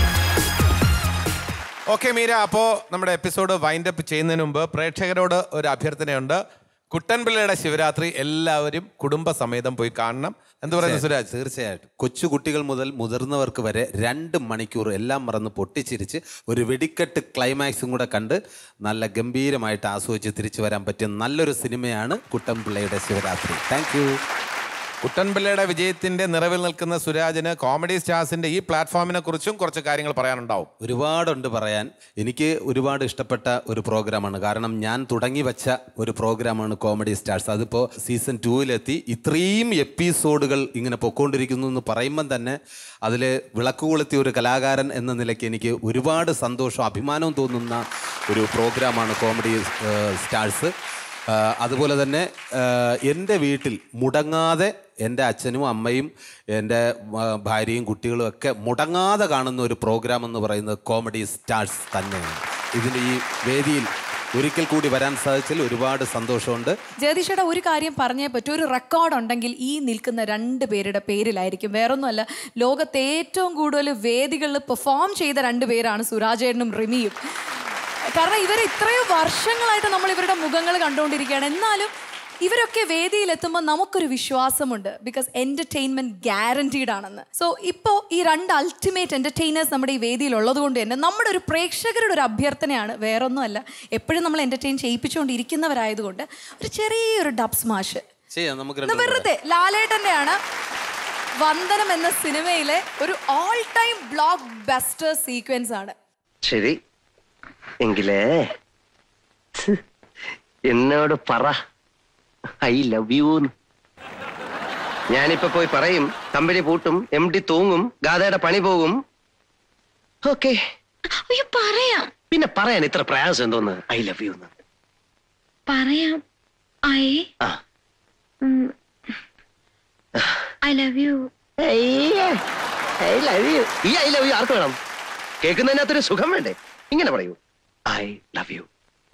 Speaker 3: ഓക്കെ മീര അപ്പോൾ നമ്മുടെ എപ്പിസോഡ് വൈൻഡ് അപ്പ് ചെയ്യുന്നതിന് മുമ്പ് പ്രേക്ഷകരോട് ഒരു അഭ്യർത്ഥനയുണ്ട് കുട്ടൻപിള്ളയുടെ ശിവരാത്രി എല്ലാവരും കുടുംബസമേതം പോയി കാണണം എന്ത് പറയുന്നു സുരാജ്
Speaker 6: തീർച്ചയായിട്ടും കൊച്ചു കുട്ടികൾ മുതൽ മുതിർന്നവർക്ക് വരെ രണ്ട് മണിക്കൂർ എല്ലാം മറന്ന് പൊട്ടിച്ചിരിച്ച് ഒരു വെടിക്കെട്ട് ക്ലൈമാക്സും കൂടെ കണ്ട് നല്ല ഗംഭീരമായിട്ട് ആസ്വദിച്ച് തിരിച്ചു വരാൻ പറ്റിയ നല്ലൊരു സിനിമയാണ് കുട്ടൻപിള്ളയുടെ ശിവരാത്രി താങ്ക് യു
Speaker 3: കുട്ടൻപിള്ളയുടെ വിജയത്തിന്റെ നിറവിൽ നിൽക്കുന്ന സുരാജിന് കോമഡി സ്റ്റാർസിന്റെ ഈ പ്ലാറ്റ്ഫോമിനെ കുറിച്ചും കുറച്ച് കാര്യങ്ങൾ പറയാനുണ്ടാവും
Speaker 6: ഒരുപാടുണ്ട് പറയാൻ എനിക്ക് ഒരുപാട് ഇഷ്ടപ്പെട്ട ഒരു പ്രോഗ്രാമാണ് കാരണം ഞാൻ തുടങ്ങി വെച്ച ഒരു പ്രോഗ്രാമാണ് കോമഡി സ്റ്റാർസ് അതിപ്പോൾ സീസൺ ടൂവിലെത്തി ഇത്രയും എപ്പിസോഡുകൾ ഇങ്ങനെ പൊക്കോണ്ടിരിക്കുന്നു എന്ന് പറയുമ്പം തന്നെ അതിൽ വിളക്ക് കൊളുത്തിയ ഒരു കലാകാരൻ എന്ന നിലയ്ക്ക് എനിക്ക് ഒരുപാട് സന്തോഷവും അഭിമാനവും തോന്നുന്ന ഒരു പ്രോഗ്രാമാണ് കോമഡി ഏഹ്, സ്റ്റാർസ് ആ, അതുപോലെ തന്നെ ആ, എൻ്റെ വീട്ടിൽ മുടങ്ങാതെ എൻ്റെ അച്ഛനും അമ്മയും എൻ്റെ ആ, ഭാര്യയും കുട്ടികളും ഒക്കെ മുടങ്ങാതെ കാണുന്ന ഒരു പ്രോഗ്രാം എന്ന് പറയുന്നത് കോമഡി സ്റ്റാർസ് തന്നെയാണ് ഇതിൻ്റെ ഈ വേദിയിൽ ഒരിക്കൽ കൂടി വരാൻ സാധിച്ചതിൽ ഒരുപാട് സന്തോഷമുണ്ട്
Speaker 2: ജഗദീഷയുടെ ഒരു കാര്യം പറഞ്ഞേ പറ്റൂ ഒരു റെക്കോർഡ് ഉണ്ടെങ്കിൽ ഈ നിൽക്കുന്ന രണ്ട് പേരുടെ പേരിലായിരിക്കും വേറൊന്നുമല്ല ലോകത്തെ ഏറ്റവും കൂടുതൽ വേദികളിൽ പെർഫോം ചെയ്ത രണ്ട് പേരാണ് സുരാജേട്ടനും റിമിയും കാരണം ഇവർ ഇത്രയും വർഷങ്ങളായിട്ട് നമ്മൾ ഇവരുടെ മുഖങ്ങൾ കണ്ടുകൊണ്ടിരിക്കുകയാണ് എന്നാലും ഇവരൊക്കെ വേദിയിലെത്തുമ്പോൾ നമുക്കൊരു വിശ്വാസമുണ്ട് ബിക്കോസ് എൻ്റർടൈൻമെൻറ്റ് ഗ്യാരണ്ടീഡ് ആണെന്ന് സോ ഇപ്പോൾ ഈ രണ്ട് അൾട്ടിമേറ്റ് എൻ്റർടൈനേഴ്സ് നമ്മുടെ ഈ വേദിയിൽ ഉള്ളത് കൊണ്ട് തന്നെ നമ്മുടെ ഒരു പ്രേക്ഷകരുടെ ഒരു അഭ്യർത്ഥനയാണ് വേറൊന്നുമല്ല എപ്പോഴും നമ്മൾ എൻ്റർടൈൻ ചെയ്യിപ്പിച്ചുകൊണ്ടിരിക്കുന്നവരായതുകൊണ്ട് ഒരു ചെറിയൊരു ഡബ് സ്മാഷ്
Speaker 6: ചെയ്യാം നമുക്ക്
Speaker 2: ഒന്ന്
Speaker 6: രണ്ടും കൂടെ.
Speaker 2: വെറുതെ ലാലേട്ടൻ്റെയാണ് വന്ദനം എന്ന സിനിമയിലെ ഒരു all time blockbuster sequence ആണ്
Speaker 15: ശരി എങ്കിലേ ഛ്, എന്നോട് പറ ഐ ലവ് യു ഞാനിപ്പോ പോയി പറയും കമ്പനി പൂട്ടും എം ഡി തൂങ്ങും ഗാഥയുടെ പണി പോകും ഓക്കെ
Speaker 4: പറയാം
Speaker 15: പിന്നെ പറയാൻ ഇത്ര പ്രയാസം എന്തോന്ന് ഐ ലവ് യു
Speaker 4: പറയാം ഐ
Speaker 15: ആ.
Speaker 4: I love you
Speaker 15: I love you ഈ ഐ ലവ് യു ആർക്ക് വേണം കേൾക്കുന്നതിനകത്തൊരു സുഖം വേണ്ടേ ഇങ്ങനെ പറയൂ I love you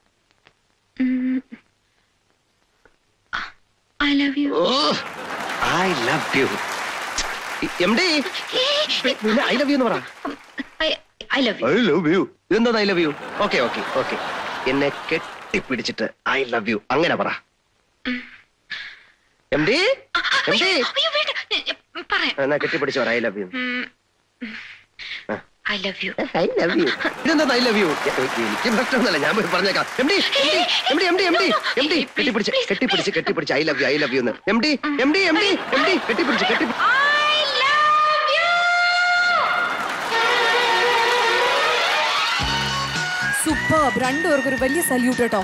Speaker 4: I love you
Speaker 15: I love you M D പിന്നെ ഐ ലവ് യു എന്ന് പറ
Speaker 4: I love
Speaker 15: I love you ഇതെന്താ I love you okay okay okay എന്നെ കെട്ടിപ്പിടിച്ചിട്ട് ഐ ലവ് യു അങ്ങനെ പറ എം ഡി എം ഡി
Speaker 4: പറയാം
Speaker 15: എന്നാ കെട്ടിപ്പിടിച്ച് പറ I love you
Speaker 4: I love you
Speaker 15: I love you ഇതെന്താ ഐ ലവ് യു എനിക്ക് പ്രശ്നമൊന്നുമല്ല ഞാൻ പോയി പറഞ്ഞേക്കാം M D M D M D M D M D കെട്ടിപ്പിടിച്ച് കെട്ടിപ്പിടിച്ച് കെട്ടിപ്പിടിച്ച് I love you I love you എന്ന് M D M D M D M D കെട്ടിപ്പിടിച്ച് കെട്ടി
Speaker 2: സൂപ്പർ രണ്ടുപേർക്കും ഒരു വലിയ സല്യൂട്ട് കേട്ടോ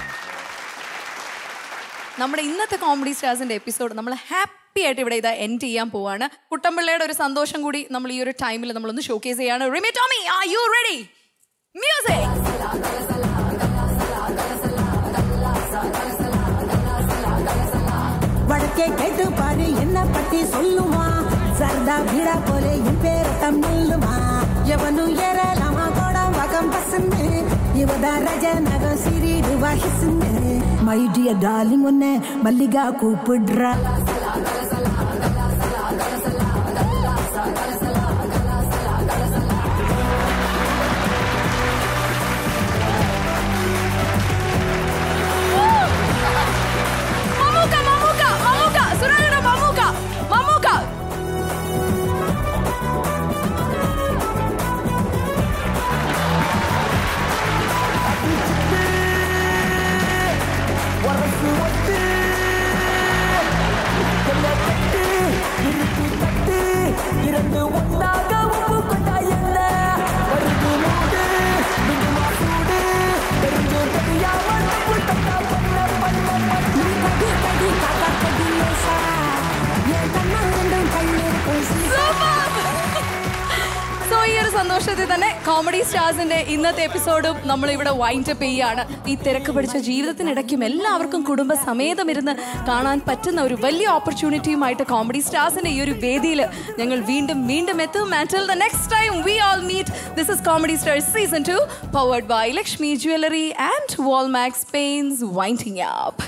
Speaker 2: നമ്മുടെ ഇന്നത്തെ കോമഡി സ്റ്റാർസിന്റെ എപ്പിസോഡ് നമ്മൾ ഹാപ്പി ആയിട്ട് ഇവിടെ ഇതാ എൻഡ് ചെയ്യാൻ പോവാണ് കുട്ടമ്പിള്ളയുടെ ഒരു സന്തോഷം കൂടി നമ്മൾ ഈ ഒരു ടൈമിൽ നമ്മളൊന്ന് ഷോക്കേസ് ചെയ്യാണ് Rimi Tomy are you ready music
Speaker 16: வடக்கே கேட்டு பாரு என்ன பத்தி சொல்லுமா சர்தா பீடா போல என் பேர தமிழுமா எவனு ஏறலாமா கோடம் வகம் பசந்து இவதா ரஜ நகம் சிறிடு வகிசுந்து மை டியர் டார்லிங் உன்னை மல்லிகா கூப்பிடுறா சேர்ந்து ஒன்றாக உப்பு கொண்டா என்ன வருது மூடு மிகுமா சூடு தெரிஞ்சு தெரியாம தப்பு தப்பா பண்ண பண்ண பண்ண கடி கடி காக்கா கடி லேசா என் கண்ணா ரெண்டும் கண்ணீர்
Speaker 2: സോ ഈ ഒരു സന്തോഷത്തിൽ തന്നെ കോമഡി സ്റ്റാർസിന്റെ ഇന്നത്തെ എപ്പിസോഡും നമ്മൾ ഇവിടെ വൈൻഡ് അപ്പ് ചെയ്യാണ് ഈ തിരക്ക് പിടിച്ച ജീവിതത്തിനിടയ്ക്കും എല്ലാവർക്കും കുടുംബസമേതം ഇരുന്ന് കാണാൻ പറ്റുന്ന ഒരു വലിയ ഓപ്പർച്യൂണിറ്റിയുമായിട്ട് കോമഡി സ്റ്റാർസിന്റെ ഈ ഒരു വേദിയിൽ ഞങ്ങൾ വീണ്ടും വീണ്ടും എത്തും and the next time we all meet this is comedy stars season two powered by Lakshmi jewellery and Walmax paints winding up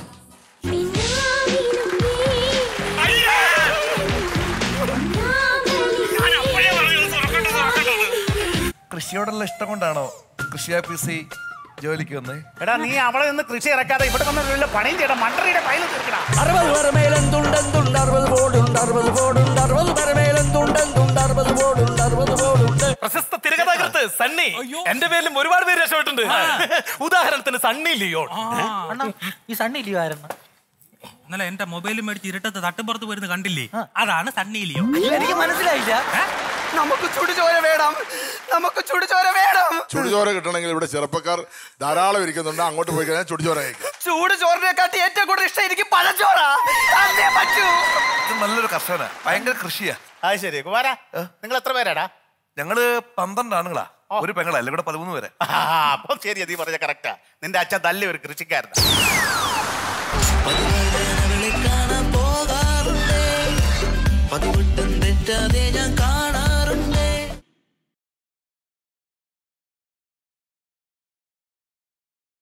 Speaker 14: കൃഷിയോടുള്ള ഇഷ്ടം കൊണ്ടാണോ കൃഷി ഓഫീസിൽ ജോലിക്ക് വന്നേ
Speaker 13: എടാ നീ അവിടെ നിന്ന് കൃഷി ഇറക്കാതെ ഇവിടെ വന്നിട്ടുള്ള പണിയും ചെയ്യണം മണ്ടറിയുടെ പൈല തീർക്കണം
Speaker 16: അറുപത് പേരമേലെന്തുണ്ടെന്തുണ്ട് അറുപത് ബോർഡുണ്ട് അറുപത് ബോർഡുണ്ട് അറുപത് പേരമേലെന്തുണ്ടെന്തുണ്ട് അറുപത് ബോർഡുണ്ട് അറുപത് ബോർഡുണ്ട്
Speaker 5: പ്രശസ്ത തിരകഥാകൃത്ത് സണ്ണി എന്റെ പേരിലും ഒരുപാട് പേര് രക്ഷപ്പെട്ടുണ്ട് ഉദാഹരണത്തിന് സണ്ണി ലിയോൺ
Speaker 12: ഈ സണ്ണി ലിയോ ആയിരുന്നു
Speaker 22: ഇന്നലെ എന്റെ മൊബൈൽ മേടിച്ച് ഇരുട്ടത്ത് തട്ടുപുറത്ത് വരുന്നത് കണ്ടില്ലേ അതാണ് സണ്ണി ലിയോ
Speaker 12: എനിക്ക് മനസ്സിലായില്ല നമുക്ക് ചുടുചോര വേണം നമുക്ക് ചുടുചോര വേണം
Speaker 23: ചുടുചോര കിട്ടണമെങ്കിൽ ഇവിടെ ചെറുപ്പക്കാർ ധാരാളം ഇരിക്കുന്നുണ്ട് അങ്ങോട്ട് പോയി കഴിഞ്ഞാൽ ചുടുചോര കഴിക്കാം
Speaker 12: ചൂട് ചോറിനെക്കാട്ടി ഏറ്റവും കൂടുതൽ ഇഷ്ടം എനിക്ക് പഴച്ചോറ അതേ പറ്റൂ
Speaker 14: ഇത് നല്ലൊരു കർഷകനാ ഭയങ്കര കൃഷിയാ
Speaker 13: അത് ശരി കുമാര നിങ്ങൾ എത്ര പേരാടാ
Speaker 14: ഞങ്ങള് പന്ത്രണ്ട് ആണുങ്ങളാ ഒരു പെങ്ങളാ എല്ലാം കൂടെ പതിമൂന്ന് പേരെ
Speaker 13: ആ, അപ്പം ശരി നീ പറഞ്ഞ കറക്റ്റാ നിന്റെ അച്ഛൻ തല്ലി ഒരു കൃഷിക്കാരൻ
Speaker 18: പതിവിട്ടും തെറ്റാതെ